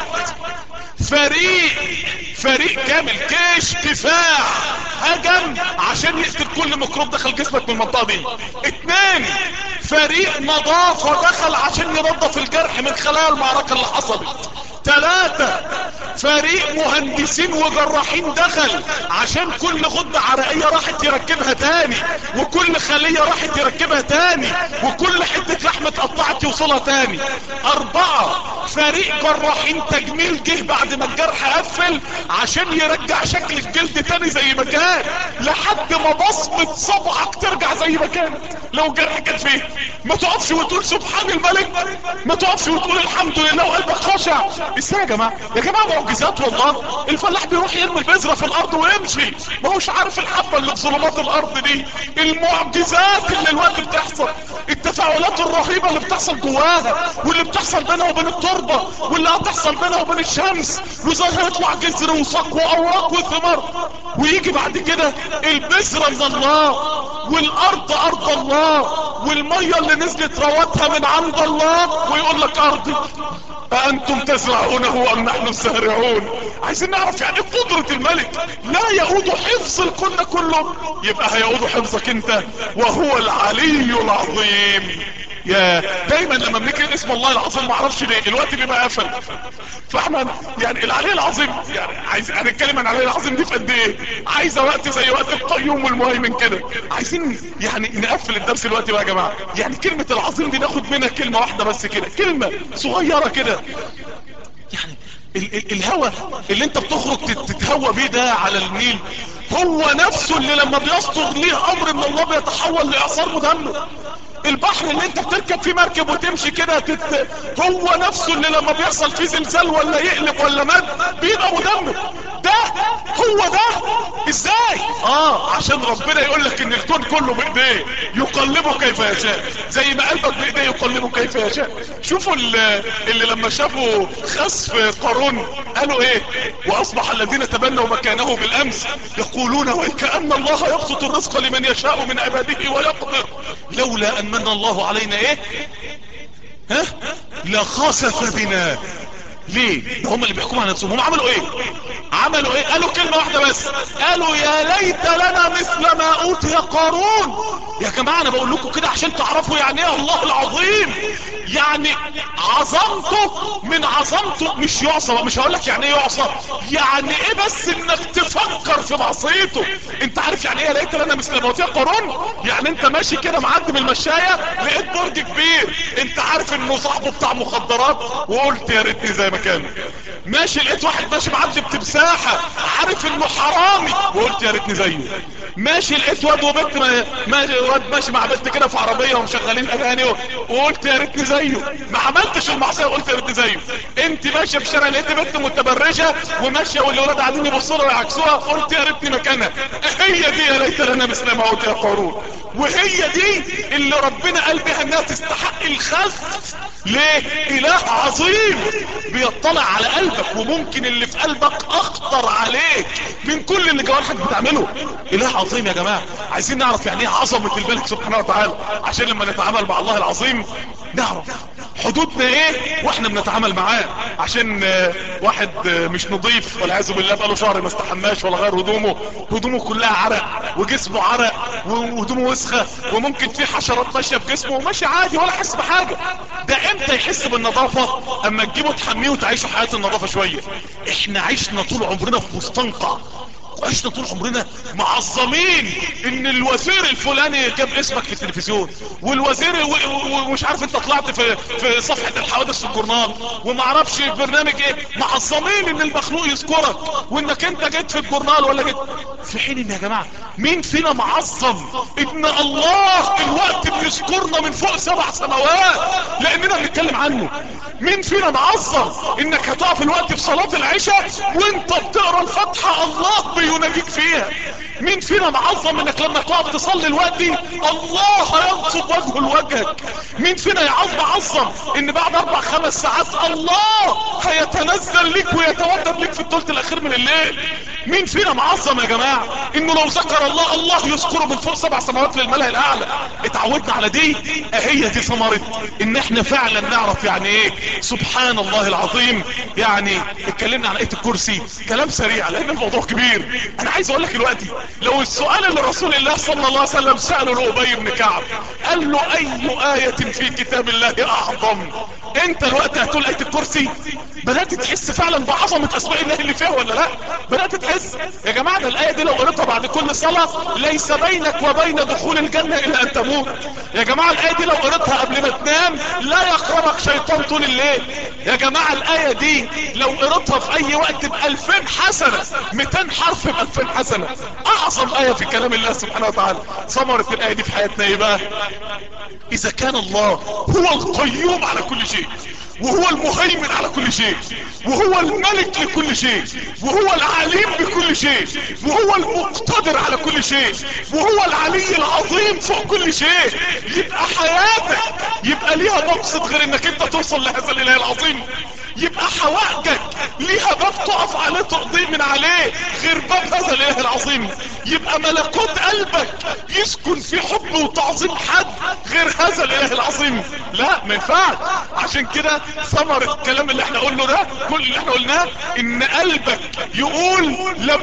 Speaker 2: فريق فريق كامل جيش دفاع هجم عشان يقتل كل ميكروب دخل جسمك من المنطقة دي اتنين فريق نظافة دخل عشان ينظف الجرح من خلال المعركة اللي حصلت ثلاثة فريق مهندسين وجراحين دخل عشان كل غدة عرقية راحت يركبها تاني وكل خلية راحت يركبها تاني وكل حتة لحمة اتقطعت يوصلها تاني اربعة فريق جراحين تجميل جه بعد ما الجرح قفل عشان يرجع شكل الجلد تاني زي ما كان لحد ما بصمة صبعك ترجع زي ما كانت لو الجرح كان فيه ما تقفش وتقول سبحان الملك ما تقفش وتقول الحمد لله وقلبك خشع ازاي يا جماعة يا جماعة معجزات والله الفلاح بيروح يرمي البذرة في الارض ويمشي ما هوش عارف الحبة اللي في ظلمات الارض دي المعجزات اللي الوقت بتحصل التفاعلات الرهيبة اللي بتحصل جواها واللي بتحصل بينها وبين التربة واللي هتحصل بينها وبين الشمس وازاي هيطلع جذر وساق واوراق وثمار ويجي بعد كده البذرة من الله والارض ارض الله والمية اللي نزلت روتها من عند الله ويقول لك ارضي أأنتم تزرعونه أم نحن الزارعون عايزين نعرف يعني إيه قدرة الملك لا يؤود حفظ الكون كله يبقى هيؤود حفظك انت وهو العلي العظيم يا دايما لما بنكتب اسم الله العظيم ما اعرفش ليه الوقت بيبقى قفل فاحنا يعني العلي العظيم يعني عايز هنتكلم عن العلي العظيم دي في قد ايه عايزه وقت زي وقت القيوم والمهيمن كده عايزين يعني نقفل الدرس الوقت بقى يا جماعه يعني كلمه العظيم دي ناخد منها كلمه واحده بس كده كلمه صغيره كده يعني ال ال الهوا اللي انت بتخرج تتهوى بيه ده على النيل هو نفسه اللي لما بيصدر ليه امر من الله بيتحول لاعصار مدمر البحر اللي انت بتركب فيه مركب وتمشي كده تت... هو نفسه اللي لما بيحصل فيه زلزال ولا يقلب ولا مد بيبقى مدمر ده هو ده ازاي اه عشان ربنا يقول لك ان الكون كله بايديه يقلبه كيف يشاء زي ما قلبك بايديه يقلبه كيف يشاء شوفوا اللي, اللي لما شافوا خسف قارون قالوا ايه واصبح الذين تبنوا مكانه بالامس يقولون وكأن الله يبسط الرزق لمن يشاء من عباده ويقدر لولا ان من الله علينا ايه ها لخسف بنا ليه هم اللي بيحكموا على نفسهم هم عملوا ايه عملوا ايه قالوا كلمة واحدة بس قالوا يا ليت لنا مثل ما اوتي قارون يا جماعة انا بقول لكم كده عشان تعرفوا يعني ايه الله العظيم يعني عظمته من عظمته مش يعصى مش هقول لك يعني ايه يعصى يعني ايه بس انك تفكر في معصيته انت عارف يعني ايه يا ليت لنا مثل ما اوتي قارون يعني انت ماشي كده معدي بالمشاية لقيت برج كبير انت عارف انه صاحبه بتاع مخدرات وقلت يا ريتني زي ما كان ماشي لقيت واحد ماشي معدي بتمساحة عارف انه حرامي وقلت يا ريتني زيه ماشي لقيت واد وبنت ما... ماشي واد ماشي مع بنت كده في عربية ومشغلين اغاني وقلت يا ريتني زيه ما عملتش المعصية وقلت يا ريتني زيه انت ماشية في الشارع لقيت بنت متبرجة وماشية والولاد قاعدين يبصوا لها ويعكسوها قلت يا ريتني مكانها هي دي يا ليت لنا مثل ما قلت يا قارون وهي دي اللي ربنا قال بها انها تستحق الخسف ليه اله عظيم بيطلع على قلبك وممكن اللي في قلبك اخطر عليك من كل اللي جوارحك بتعمله اله عظيم يا جماعة عايزين نعرف يعني ايه عظمة الملك سبحانه وتعالى عشان لما نتعامل مع الله العظيم نعرف حدودنا ايه واحنا بنتعامل معاه عشان واحد مش نظيف والعياذ بالله بقاله شهر ما استحماش ولا غير هدومه هدومه كلها عرق وجسمه عرق وهدومه وسخه وممكن في حشرات ماشيه في جسمه وماشي عادي ولا حس بحاجه ده امتى يحس بالنظافه اما تجيبه تحميه وتعيشوا حياه النظافه شويه احنا عشنا طول عمرنا في مستنقع عشنا طول عمرنا معظمين ان الوزير الفلاني جاب اسمك في التلفزيون والوزير ومش عارف انت طلعت في في صفحة الحوادث في الجورنال وما اعرفش في برنامج ايه معظمين ان المخلوق يذكرك وانك انت جيت في الجورنال ولا جيت في حين ان يا جماعة مين فينا معظم ان الله الوقت بيذكرنا من فوق سبع سماوات لاننا بنتكلم عنه مين فينا معظم انك هتقف الوقت في صلاة العشاء وانت بتقرا الفاتحة الله بيناديك فيها مين فينا معظم انك لما تقف تصلي الوقت دي الله هينصب وجهه لوجهك مين فينا يعظم عظم ان بعد اربع خمس ساعات الله هيتنزل لك ويتودد لك في الثلث الاخير من الليل مين فينا معظم يا جماعة انه لو ذكر الله الله يذكره من فوق سبع سماوات للملأ الاعلى اتعودنا على دي اهي دي ثمرة ان احنا فعلا نعرف يعني ايه سبحان الله العظيم يعني اتكلمنا عن ايه الكرسي كلام سريع لان الموضوع كبير انا عايز اقول لك دلوقتي لو السؤال اللي رسول الله صلى الله عليه وسلم سأله لأبي بن كعب قال له اي آية في كتاب الله اعظم انت الوقت هتقول اية الكرسي بدأت تحس فعلا بعظمة اسماء الله اللي فيها ولا لا بدأت تحس يا جماعة الاية دي لو قريتها بعد كل صلاة ليس بينك وبين دخول الجنة الا ان تموت يا جماعة الاية دي لو قريتها قبل ما تنام لا يقربك شيطان طول الليل يا جماعة الاية دي لو قريتها في اي وقت بألفين حسنة 200 حرف بألفين حسنة اعظم اية في كلام الله سبحانه وتعالى ثمرة الاية دي في حياتنا ايه بقى اذا كان الله هو القيوم على كل شيء وهو المهيمن على كل شيء وهو الملك لكل شيء وهو العليم بكل شيء وهو المقتدر على كل شيء وهو العلي العظيم فوق كل شيء يبقى حياتك يبقى ليها مقصد غير انك انت توصل لهذا الاله العظيم يبقى حوائجك ليها باب تقف عليه تقضي من عليه غير باب هذا الاله العظيم يبقى ملكوت قلبك يسكن في حب وتعظيم حد غير هذا الاله العظيم لا ما ينفعش عشان كده ثمر الكلام اللي احنا قلنا ده كل اللي احنا قلناه ان قلبك يقول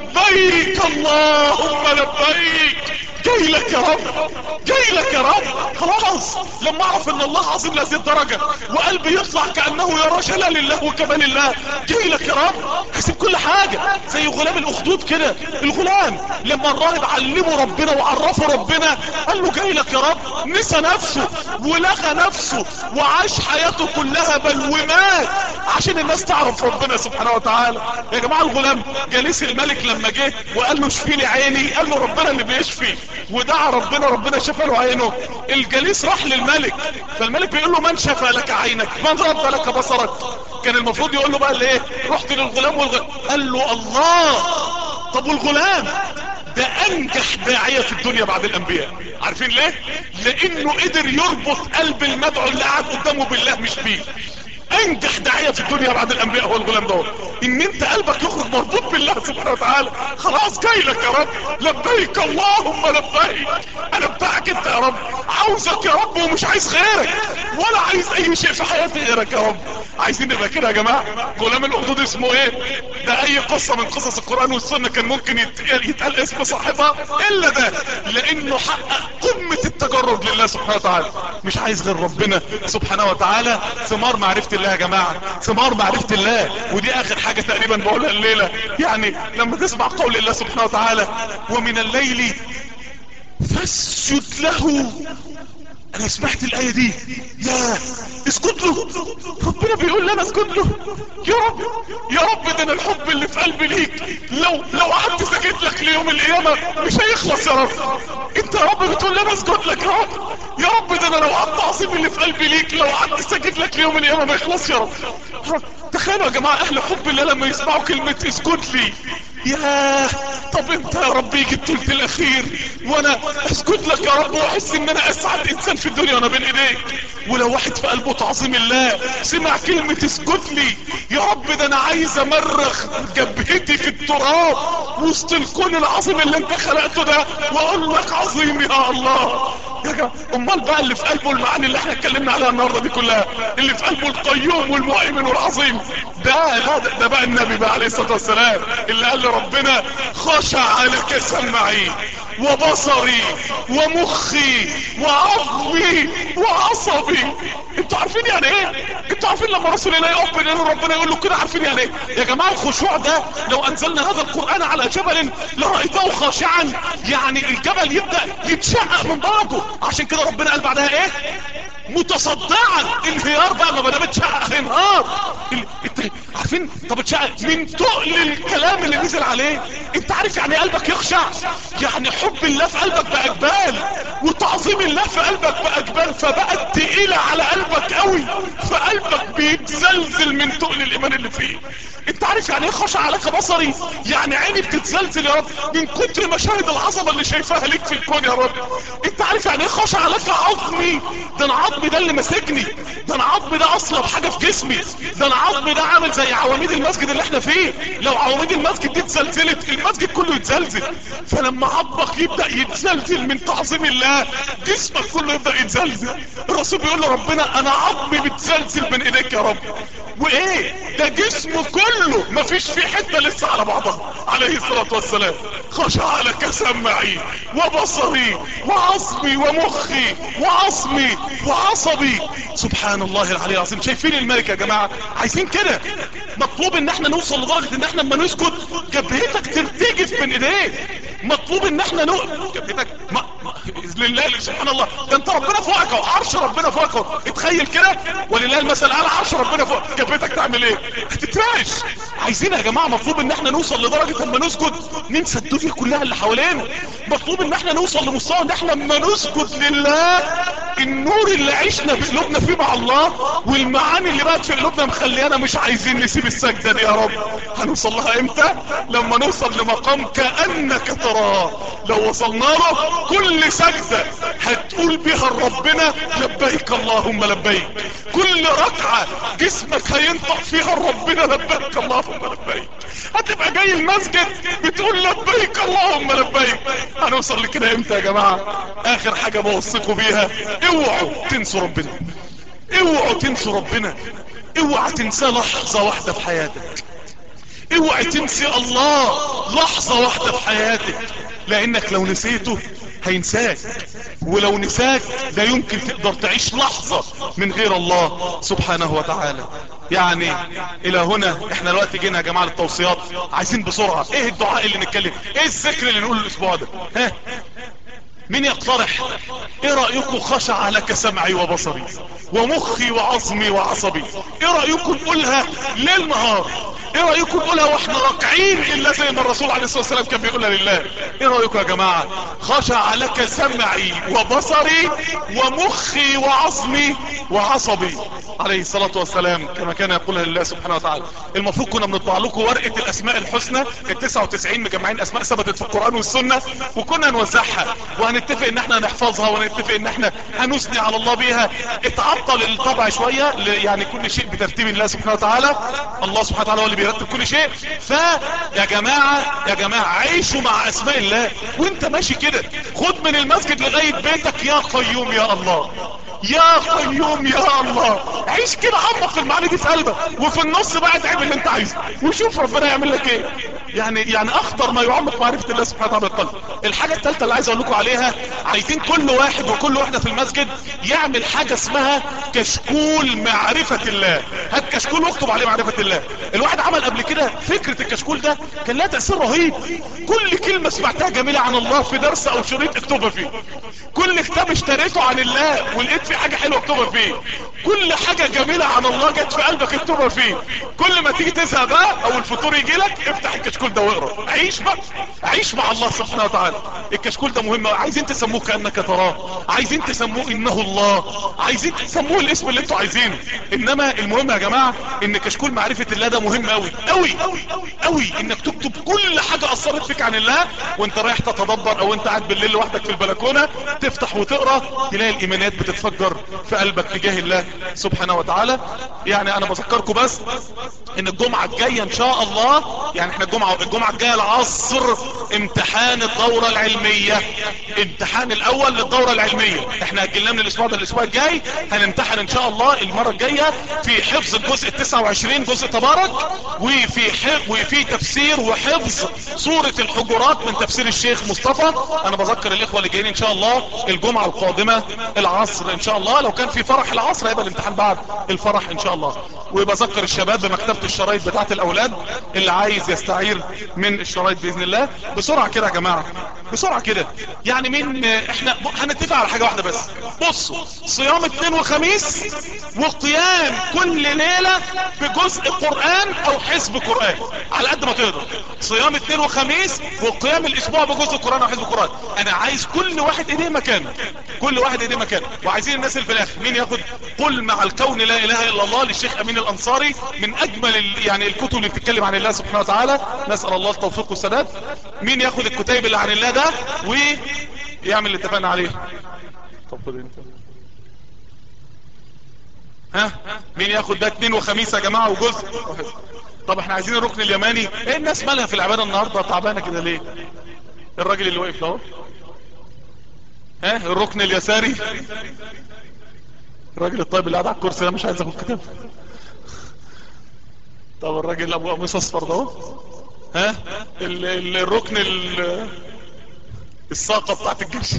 Speaker 2: لبيك اللهم لبيك جاي لك يا رب جاي لك يا رب خلاص لما اعرف ان الله عظيم لهذه الدرجة وقلبي يطلع كأنه يرى جلال الله وكمال الله جاي لك يا رب هسيب كل حاجة زي غلام الاخدود كده الغلام لما الراهب علمه ربنا وعرفه ربنا قال له جاي لك يا رب نسى نفسه ولغى نفسه وعاش حياته كلها بل ومات عشان الناس تعرف ربنا سبحانه وتعالى يا جماعة الغلام جليس الملك لما جه وقال له اشفي لي عيني قال له ربنا اللي بيشفي ودعا ربنا ربنا شفى له عينه الجليس راح للملك فالملك بيقول له من شفى لك عينك من رد لك بصرك كان المفروض يقول له بقى الايه رحت للغلام والغلام قال له الله طب والغلام ده انجح داعية في الدنيا بعد الانبياء عارفين ليه لانه قدر يربط قلب المدعو اللي قاعد قدامه بالله مش بيه انجح داعية في الدنيا بعد الانبياء هو الغلام ده ان انت قلبك يخرج مربوط بالله سبحانه وتعالى خلاص جاي لك يا رب لبيك اللهم لبيك انا بتاعك انت يا رب عاوزك يا رب ومش عايز غيرك ولا عايز اي شيء في حياتي غيرك يا رب عايزين نبقى كده يا جماعة غلام الاخدود اسمه ايه ده اي قصة من قصص القرآن والسنة كان ممكن يتقال, يتقال اسم صاحبها الا ده لانه حقق قمة التجرد لله سبحانه وتعالى مش عايز غير ربنا سبحانه وتعالى ثمار معرفة الله يا جماعة ثمار معرفة الله ودي اخر حاجة تقريبا بقولها الليلة يعني لما تسمع قول الله سبحانه وتعالى ومن الليل فاسجد له انا سمعت الاية دي يا اسكت له ربنا بيقول لنا اسكت له يا رب يا رب ده انا الحب اللي في قلبي ليك لو لو قعدت سكت لك ليوم القيامة مش هيخلص يا رب انت يا رب بتقول لنا اسكت لك يا رب يا رب ده انا لو قعدت عصيب اللي في قلبي ليك لو قعدت سكت لك ليوم القيامة ما يخلص يا رب تخيلوا يا جماعة اهل حب الله لما يسمعوا كلمة اسكت لي يا طب انت يا رب يجي التلت الاخير وانا اسكت لك يا رب واحس ان انا اسعد انسان في الدنيا وانا بين ايديك ولو واحد في قلبه تعظيم الله سمع كلمة اسكت لي يا رب ده انا عايز امرخ جبهتي في التراب وسط الكون العظيم اللي انت خلقته ده واقول لك عظيم يا الله يا جماعة امال بقى اللي في قلبه المعاني اللي احنا اتكلمنا عليها النهاردة دي كلها اللي في قلبه القيوم والمؤمن والعظيم ده لا ده, ده بقى النبي بقى عليه الصلاة والسلام اللي قال لربنا خشع لك سمعي وبصري ومخي وعظمي وعصبي انتوا عارفين يعني ايه انتوا عارفين لما رسول الله يقف بين ربنا يقول له كده عارفين يعني ايه يا جماعه الخشوع ده لو انزلنا هذا القران على جبل لرايته خاشعا يعني الجبل يبدا يتشقق من بعضه عشان كده ربنا قال بعدها ايه متصدعا انهيار بقى ما بدأ بتشقق انهار انت عارفين طب اتشقق من تقل الكلام اللي نزل عليه انت عارف يعني قلبك يخشع يعني حب الله في قلبك بأجبال وتعظيم الله في قلبك بأجبال فبقت تقيلة على قلبك قوي فقلبك بيتزلزل من تقل الايمان اللي فيه انت عارف يعني ايه خشع عليك بصري يعني عيني بتتزلزل يا رب من كتر مشاهد العظمة اللي شايفاها ليك في الكون يا رب انت عارف يعني ايه خشع عليك عظمي ده انا عظمي ده اللي ماسكني ده انا عظمي ده اصلا حاجة في جسمي ده انا عظمي ده عامل زي عواميد المسجد اللي احنا فيه لو عواميد المسجد دي اتزلزلت المسجد كله يتزلزل فلما عظمك يبدأ يتزلزل من تعظيم الله جسمك كله يبدأ يتزلزل الرسول بيقول له ربنا انا عظمي بتزلزل من ايديك يا رب وايه ده جسمه كله مفيش فيه حتة لسه على بعضها عليه الصلاة والسلام خشع لك سمعي وبصري وعصبي ومخي وعصمي وعصبي سبحان الله العلي العظيم شايفين الملك يا جماعة عايزين كده مطلوب ان احنا نوصل لدرجة ان احنا لما نسكت جبهتك ترتجف من ايديك مطلوب ان احنا نو جبهتك ما... ما... لله سبحان الله ده انت ربنا فوقك اهو عرش ربنا فوقك اهو اتخيل كده ولله المثل على عرش ربنا فوق جبهتك تعمل ايه هتترعش عايزين يا جماعة مطلوب ان احنا نوصل لدرجة اما نسجد ننسى الدنيا كلها اللي حوالينا مطلوب ان احنا نوصل لمستوى ان احنا اما نسجد لله النور اللي عشنا بقلوبنا فيه مع الله والمعاني اللي بقت في قلوبنا مخليانا مش عايزين نسيب السجدة دي يا رب هنوصل لها امتى لما نوصل لمقام كأنك تراه لو وصلنا له كل سجدة هتقول بها لربنا لبيك اللهم لبيك كل ركعة جسمك هينطق فيها لربنا لبيك اللهم لبيك هتبقى جاي المسجد بتقول لبيك اللهم لبيك هنوصل لكده امتى يا جماعة اخر حاجة بوصيكم بيها اوعوا تنسوا ربنا اوعوا تنسوا ربنا اوعى تنساه لحظة واحدة في حياتك اوعى تنسي الله لحظة واحدة في حياتك لانك لو نسيته هينساك ولو نساك لا يمكن تقدر تعيش لحظة من غير الله سبحانه وتعالى يعني الى هنا احنا دلوقتي جينا يا جماعة للتوصيات عايزين بسرعة ايه الدعاء اللي نتكلم ايه الذكر اللي نقوله الاسبوع ده ها مين يقترح ايه رأيكم خشع لك سمعي وبصري ومخي وعظمي وعصبي ايه رأيكم نقولها ليل نهار ايه رأيكم نقولها واحنا راكعين الا زي ما الرسول عليه الصلاة والسلام كان بيقولها لله ايه رأيكم يا جماعة خشع لك سمعي وبصري ومخي وعظمي وعصبي عليه الصلاة والسلام كما كان يقولها لله سبحانه وتعالى المفروض كنا بنطبع لكم ورقة الاسماء الحسنى ال 99 مجمعين اسماء ثبتت في القرآن والسنة وكنا نوزعها وهنتفق ان احنا نحفظها ونتفق ان احنا هنثني على الله بيها اتعطل الطبع شوية ل- يعني كل شيء بترتيب الله سبحانه وتعالى الله سبحانه وتعالى هو اللي بيرتب كل شيء فيا جماعة يا جماعة عيشوا مع اسماء الله وانت ماشي كده خد من المسجد لغاية بيتك يا قيوم يا الله يا قيوم يا الله عيش كده عمق المعاني دي في قلبك وفي النص بقى ادعي اللي انت عايزه وشوف ربنا يعمل لك ايه يعني يعني اخطر ما يعمق معرفة الله سبحانه وتعالى بالقلب الحاجة الثالثة اللي عايز اقول لكم عليها عايزين كل واحد وكل واحدة في المسجد يعمل حاجة اسمها كشكول معرفة الله هات كشكول واكتب عليه معرفة الله الواحد عمل قبل كده فكرة الكشكول ده كان لها تأثير رهيب كل كلمة سمعتها جميلة عن الله في درس او شريط اكتبها فيه كل كتاب اشتريته عن الله ولقيت فيه حاجة حلوة اكتبها فيه كل حاجة جميلة عن الله جت في قلبك اكتبها فيه كل ما تيجي تزهق بقى او الفطور يجي لك افتح الكشكول ده واقرا عيش بقى عيش مع الله سبحانه وتعالى الكشكول ده مهم عايزين تسموه كأنك تراه عايزين تسموه انه الله عايزين تسموه الاسم اللي انتوا عايزينه انما المهم يا جماعة ان كشكول معرفة الله ده مهم قوي قوي قوي انك تكتب كل حاجة اثرت فيك عن الله وانت رايح تتدبر او انت قاعد بالليل لوحدك في البلكونة تفتح وتقرا تلاقي الايمانيات بتتفجر في قلبك تجاه الله سبحانه وتعالى يعني انا بذكركم بس ان الجمعة الجاية ان شاء الله يعني احنا الجمعة الجمعة الجاية العصر امتحان الدورة العلمية امتحان الاول للدورة العلمية احنا اجلنا من الاسبوع ده الاسبوع الجاي هنمتحن ان شاء الله المرة الجاية في حفظ الجزء ال 29 جزء تبارك وفي حفظ وفي تفسير وحفظ سورة الحجرات من تفسير الشيخ مصطفى انا بذكر الاخوة اللي جايين ان شاء الله الجمعة القادمة العصر ان شاء الله لو كان في فرح العصر هيبقى الامتحان بعد الفرح ان شاء الله وبذكر الشباب بمكتبة الشرايط بتاعت الاولاد اللي عايز يستعير من الشرايط باذن الله بسرعة كده يا جماعة بسرعة كده يعني مين احنا هنتفق على حاجة واحدة بس بصوا صيام اثنين وخميس وقيام كل ليلة بجزء قرآن او حزب قرآن على قد ما تقدر صيام اثنين وخميس وقيام الاسبوع بجزء قرآن او حزب قرآن انا عايز كل واحد ايديه مكانه كل واحد ايديه مكانه وعايزين الناس اللي في الاخر مين ياخد قل مع الكون لا اله الا الله للشيخ امين الانصاري من اجمل ال- يعني الكتب اللي بتتكلم عن الله سبحانه وتعالى نسأل الله التوفيق والسداد مين ياخد الكتيب اللي عن الله ده ويعمل اللي اتفقنا عليه طب خد انت ها مين ياخد ده اتنين وخميس يا جماعة وجزء طب احنا عايزين الركن اليماني ايه الناس مالها في العبادة النهاردة تعبانة كده ليه الراجل اللي واقف ده ها الركن اليساري الراجل الطيب اللي قاعد على الكرسي ده مش عايز ياخد كتاب طب الراجل ابو قميص اصفر ده اهو. ها ال- ال- الركن ال- الساقة بتاعت الجيش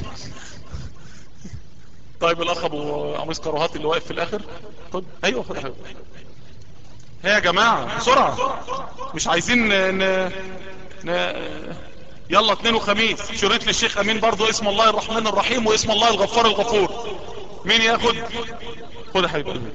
Speaker 2: طيب الاخ ابو قميص كروهات اللي واقف في الاخر خد ايوه خد ايوه هي يا جماعة بسرعة مش عايزين ن... ن... ن... يلا اثنين وخميس شريط للشيخ امين برضو اسم الله الرحمن الرحيم واسم الله الغفار الغفور مين ياخد خد يا حبيب قلبي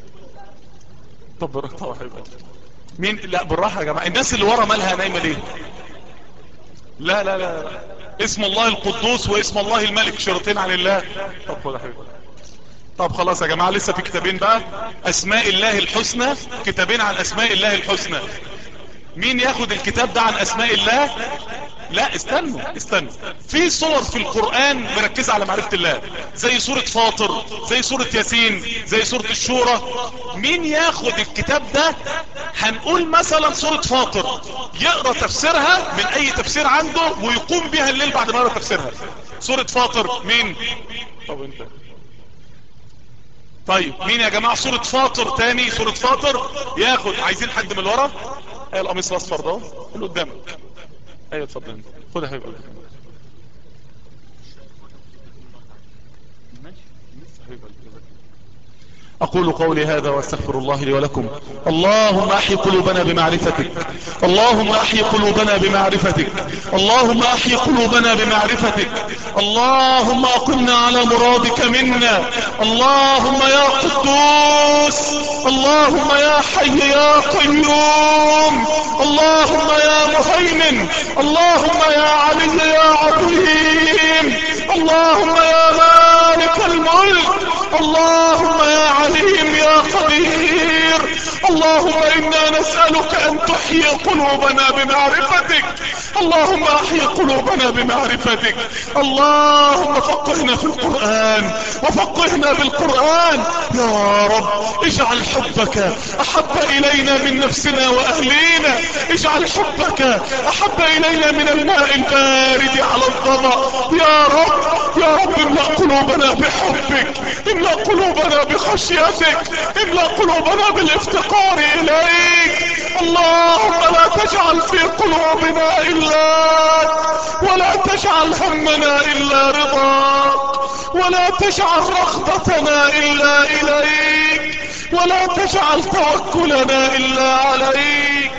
Speaker 2: طب بالراحة طب يا حبيب قلبي مين لا بالراحة يا جماعة الناس اللي ورا مالها نايمة ليه لا لا لا اسم الله القدوس واسم الله الملك شرطين عن الله طب خد يا حبيب طب خلاص يا جماعة لسه في كتابين بقى اسماء الله الحسنى كتابين عن اسماء الله الحسنى مين ياخد الكتاب ده عن اسماء الله لا استنوا استنوا في صور في القرآن مركزة على معرفة الله زي سورة فاطر زي سورة ياسين زي سورة الشورى مين ياخد الكتاب ده هنقول مثلا سورة فاطر يقرأ تفسيرها من اي تفسير عنده ويقوم بها الليل بعد ما يقرأ تفسيرها سورة فاطر مين طب انت طيب مين يا جماعة سورة فاطر تاني سورة فاطر ياخد عايزين حد من ورا ايه القميص الاصفر ده اللي قدامك ايوه اتفضل انت خد يا حبيبي اقول قولي هذا واستغفر الله لي ولكم اللهم احي قلوبنا بمعرفتك اللهم احي قلوبنا بمعرفتك اللهم احي قلوبنا بمعرفتك اللهم اقمنا على مرادك منا اللهم يا قدوس اللهم يا حي يا قيوم اللهم يا مهيمن اللهم يا علي يا عظيم اللهم يا مالك الملك اللهم يا عليم يا قدير اللهم انا نسألك ان تحيي قلوبنا بمعرفتك اللهم احيي قلوبنا بمعرفتك اللهم فقهنا في القرآن وفقهنا بالقرآن يا رب اجعل حبك احب الينا من نفسنا واهلينا اجعل حبك احب الينا من الماء البارد على الظما يا رب يا رب املأ قلوبنا بحبك املأ قلوبنا بخشيتك املأ قلوبنا بالافتقار اليك اللهم لا تجعل في قلوبنا الا ولا تجعل همنا الا رضاك ولا تجعل رغبتنا الا اليك ولا تجعل توكلنا الا عليك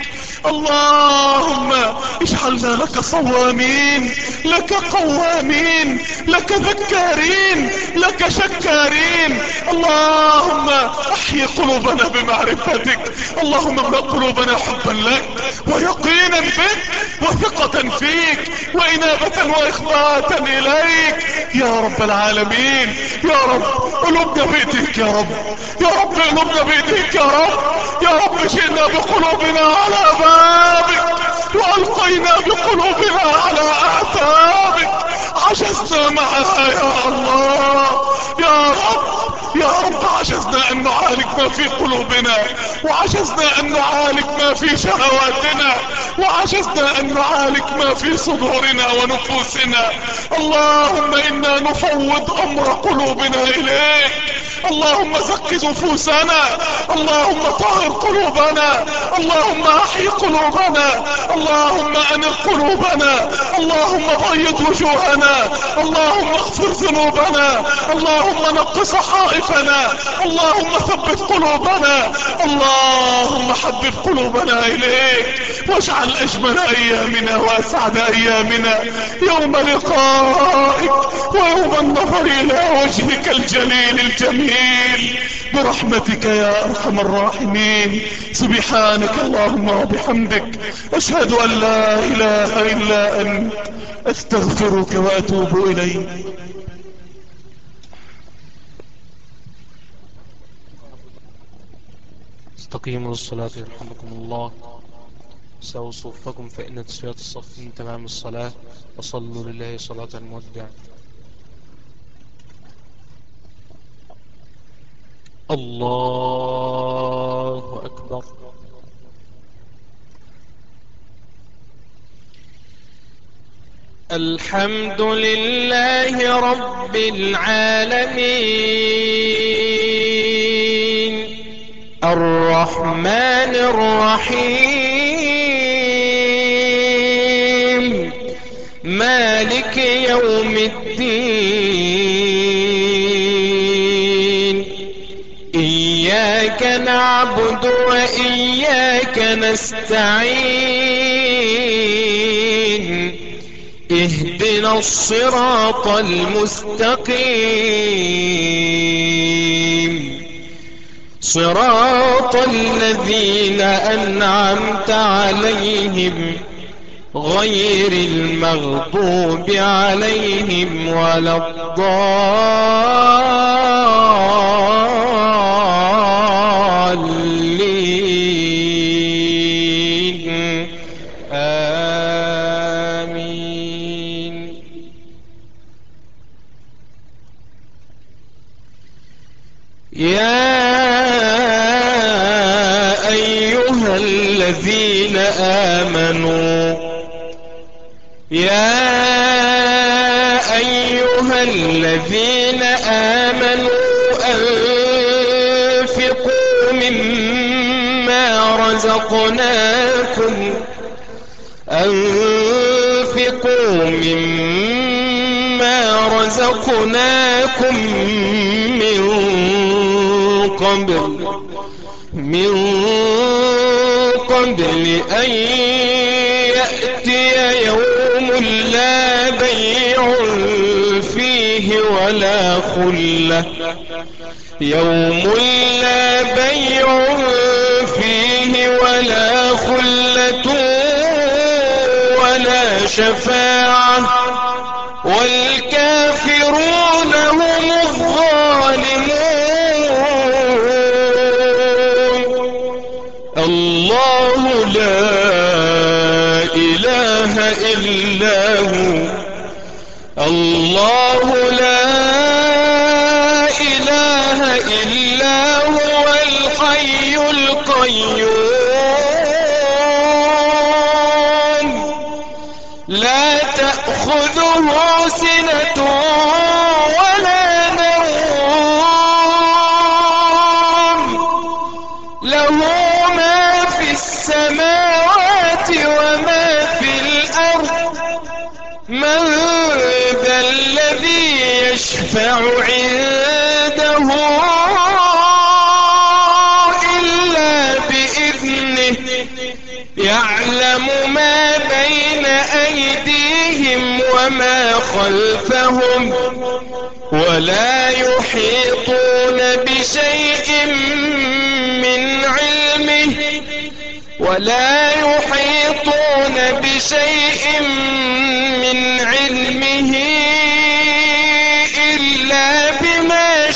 Speaker 2: اللهم اجعلنا لك صوامين لك قوامين لك ذكارين لك شكارين اللهم احيي قلوبنا بمعرفتك اللهم املأ قلوبنا حبا لك ويقينا بك وثقة فيك وانابة واخباتا اليك يا رب العالمين يا رب قلوبنا بايديك يا رب يا رب قلوبنا بايديك يا رب يا رب جئنا بقلوبنا على بابك والقينا بقلوبنا على اعتابك عجزنا معها يا الله يا رب يا رب عجزنا ان نعالج ما في قلوبنا وعجزنا ان نعالج ما في شهواتنا وعجزنا ان نعالج ما في صدورنا ونفوسنا اللهم انا نفوض امر قلوبنا اليك اللهم زك نفوسنا اللهم طهر قلوبنا اللهم احي قلوبنا اللهم انر قلوبنا اللهم بيض وجوهنا اللهم اغفر ذنوبنا اللهم نق صحائفنا اللهم ثبت قلوبنا اللهم حبب قلوبنا اليك واجعل اجمل ايامنا واسعد ايامنا يوم لقائك ويوم النظر الى وجهك الجليل الجميل برحمتك يا ارحم الراحمين سبحانك اللهم وبحمدك اشهد ان لا اله الا انت استغفرك واتوب اليك
Speaker 3: استقيموا للصلاة يرحمكم الله سووا صفكم فإن تسوية الصف من تمام الصلاة وصلوا لله صلاة المودع الله أكبر الحمد لله رب العالمين الرحمن الرحيم مالك يوم الدين إياك نعبد وإياك نستعين اهدنا الصراط المستقيم صراط الذين أنعمت عليهم غير المغضوب عليهم ولا الضالين
Speaker 4: يا أيها الذين آمنوا يا أيها الذين آمنوا أنفقوا مما رزقناكم أنفقوا مما رزقناكم من قبل من قبل أن يأتي يوم لا بيع فيه ولا خلة يوم لا بيع فيه ولا خلة ولا شفاعة والكافرون هم الظالمون الله لا إله إلا هو الله لا إله إلا هو الحي القيوم لا تأخذه سنة ولا نوم له ما في السماوات وما في الأرض من ذا الذي يشفع عنده إلا بإذنه يعلم ما بين أيديهم وما خلفهم ولا يحيطون بشيء من علمه ولا يحيطون بشيء من علمه إلا بما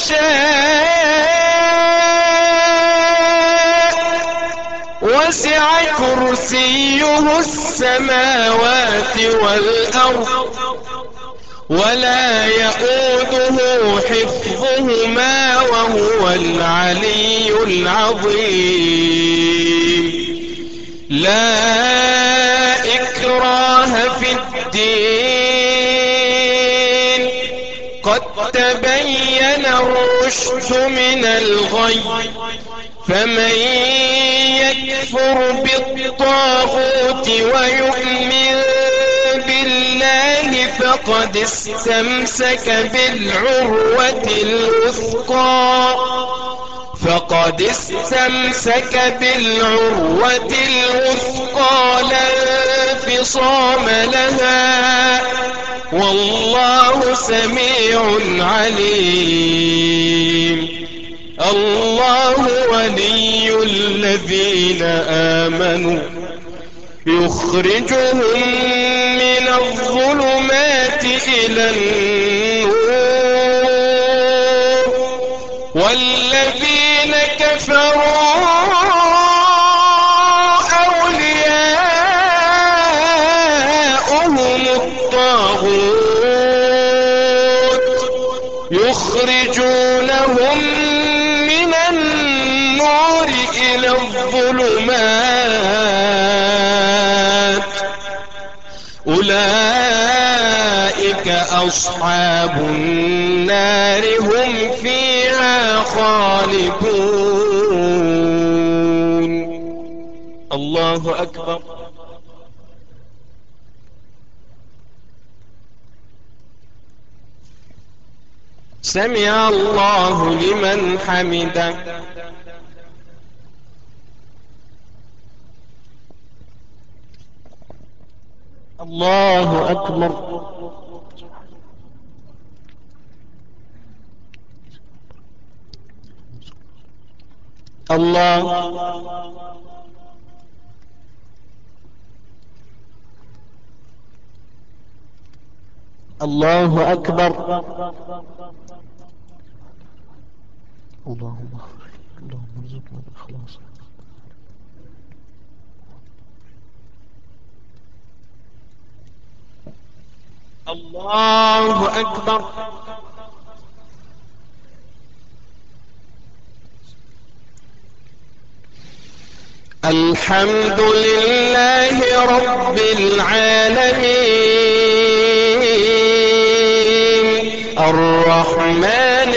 Speaker 4: شاء وسع كرسيه السماوات والأرض ولا يؤوده حفظهما وهو العلي العظيم لا إكراه في الدين قد تبين الرشد من الغي فمن يكفر بالطاغوت ويؤمن بالله فقد استمسك بالعروة الوثقى فقد استمسك بالعروة الوثقى لا انفصام لها والله سميع عليم الله ولي الذين آمنوا يخرجهم من الظلمات إلى النور والذين كفروا أولياؤهم الطاغوت يخرجونهم من النور إلى الظلمات أولئك أصحاب النار هم فيها خالدون الله أكبر سمع الله لمن حمده الله أكبر الله الله أكبر
Speaker 3: اللهم اللهم ارزقنا الإخلاص
Speaker 4: الله أكبر الحمد لله رب العالمين الرحمن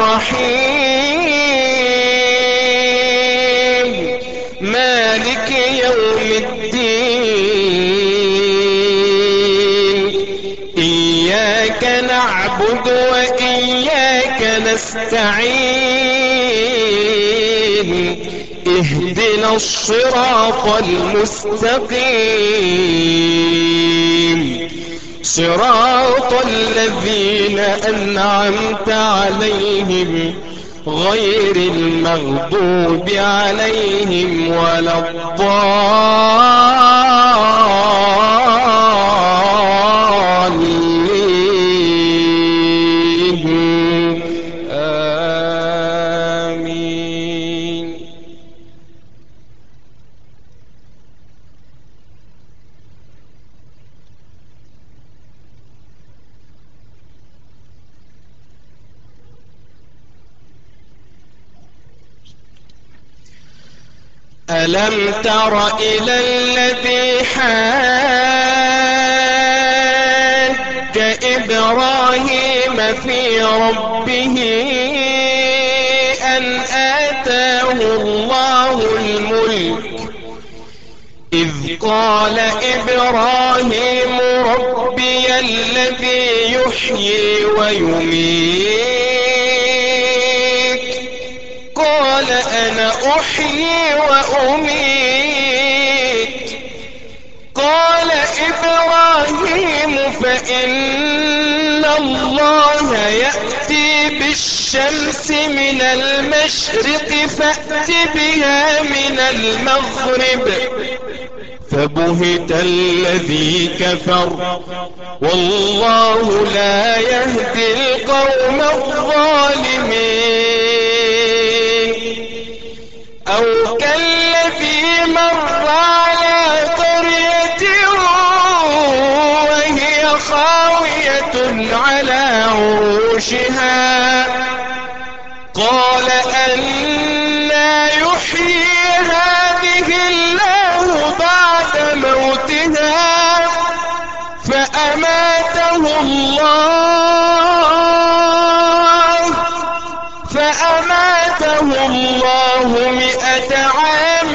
Speaker 4: الرحيم مالك يوم الدين إياك نعبد وإياك نستعين اهدنا الصراط المستقيم صراط الذين أنعمت عليهم غير المغضوب عليهم ولا الضالين آمين ألم تر إلى الذي حاج إبراهيم في ربه أن آتاه الله الملك إذ قال إبراهيم ربي الذي يحيي ويميت قال أنا أحيي وأميت قال إبراهيم فإن الله يأتي بالشمس من المشرق فأت بها من المغرب فبهت الذي كفر والله لا يهدي القوم الظالمين أو كالذي مر على قرية وهي خاوية على عروشها قال أنا يحيي هذه الله بعد موتها فأماته الله فأماته الله مئة عام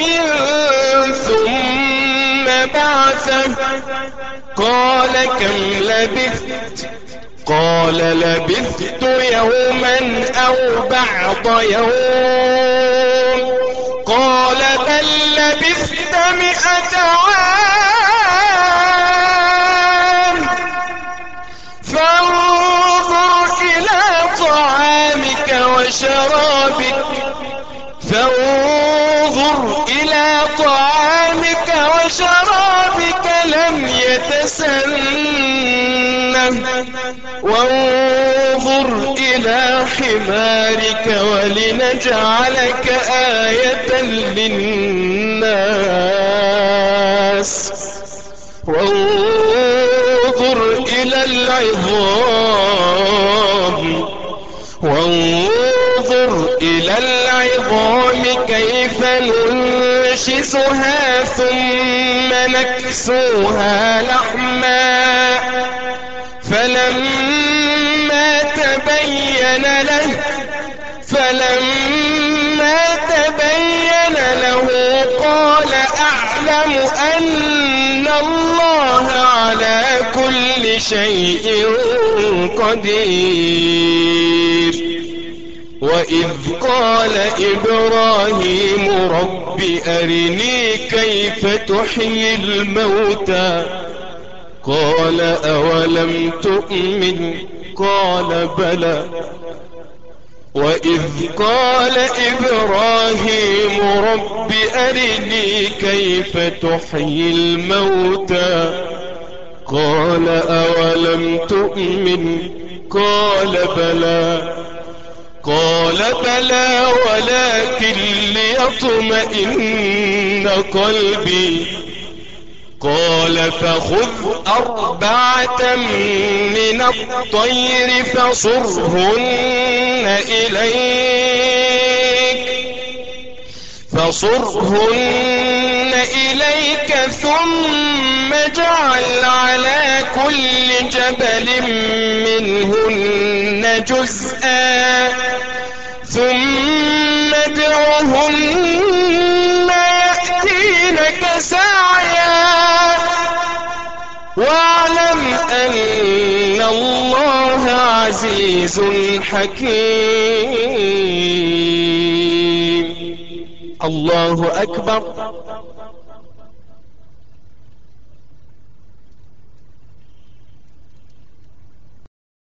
Speaker 4: ثم بعثه قال كم لبثت قال لبثت يوما أو بعض يوم قال بل لبثت مئة عام فانظر إلى طعامك وشرابك فانظر إلى طعامك وشرابك لم يتسنه وانظر إلى حمارك ولنجعلك آية للناس وانظر إلى العظام وانظر إلى العظام كيف ننشزها ثم نكسوها لحما فلما تبين له فلما تبين له قال أعلم أن الله على كل شيء قدير وإذ قال إبراهيم رب أرني كيف تحيي الموتى قال أولم تؤمن قال بلى وإذ قال إبراهيم رب أرني كيف تحيي الموتى قال أولم تؤمن قال بلى قال بلى ولكن ليطمئن قلبي قال فخذ أربعة من الطير فصرهن إليك فصرهن إليك ثم اجعل على كل جبل منهن جزءا ثم ادعهن يأتينك سعيا واعلم أن الله عزيز حكيم الله أكبر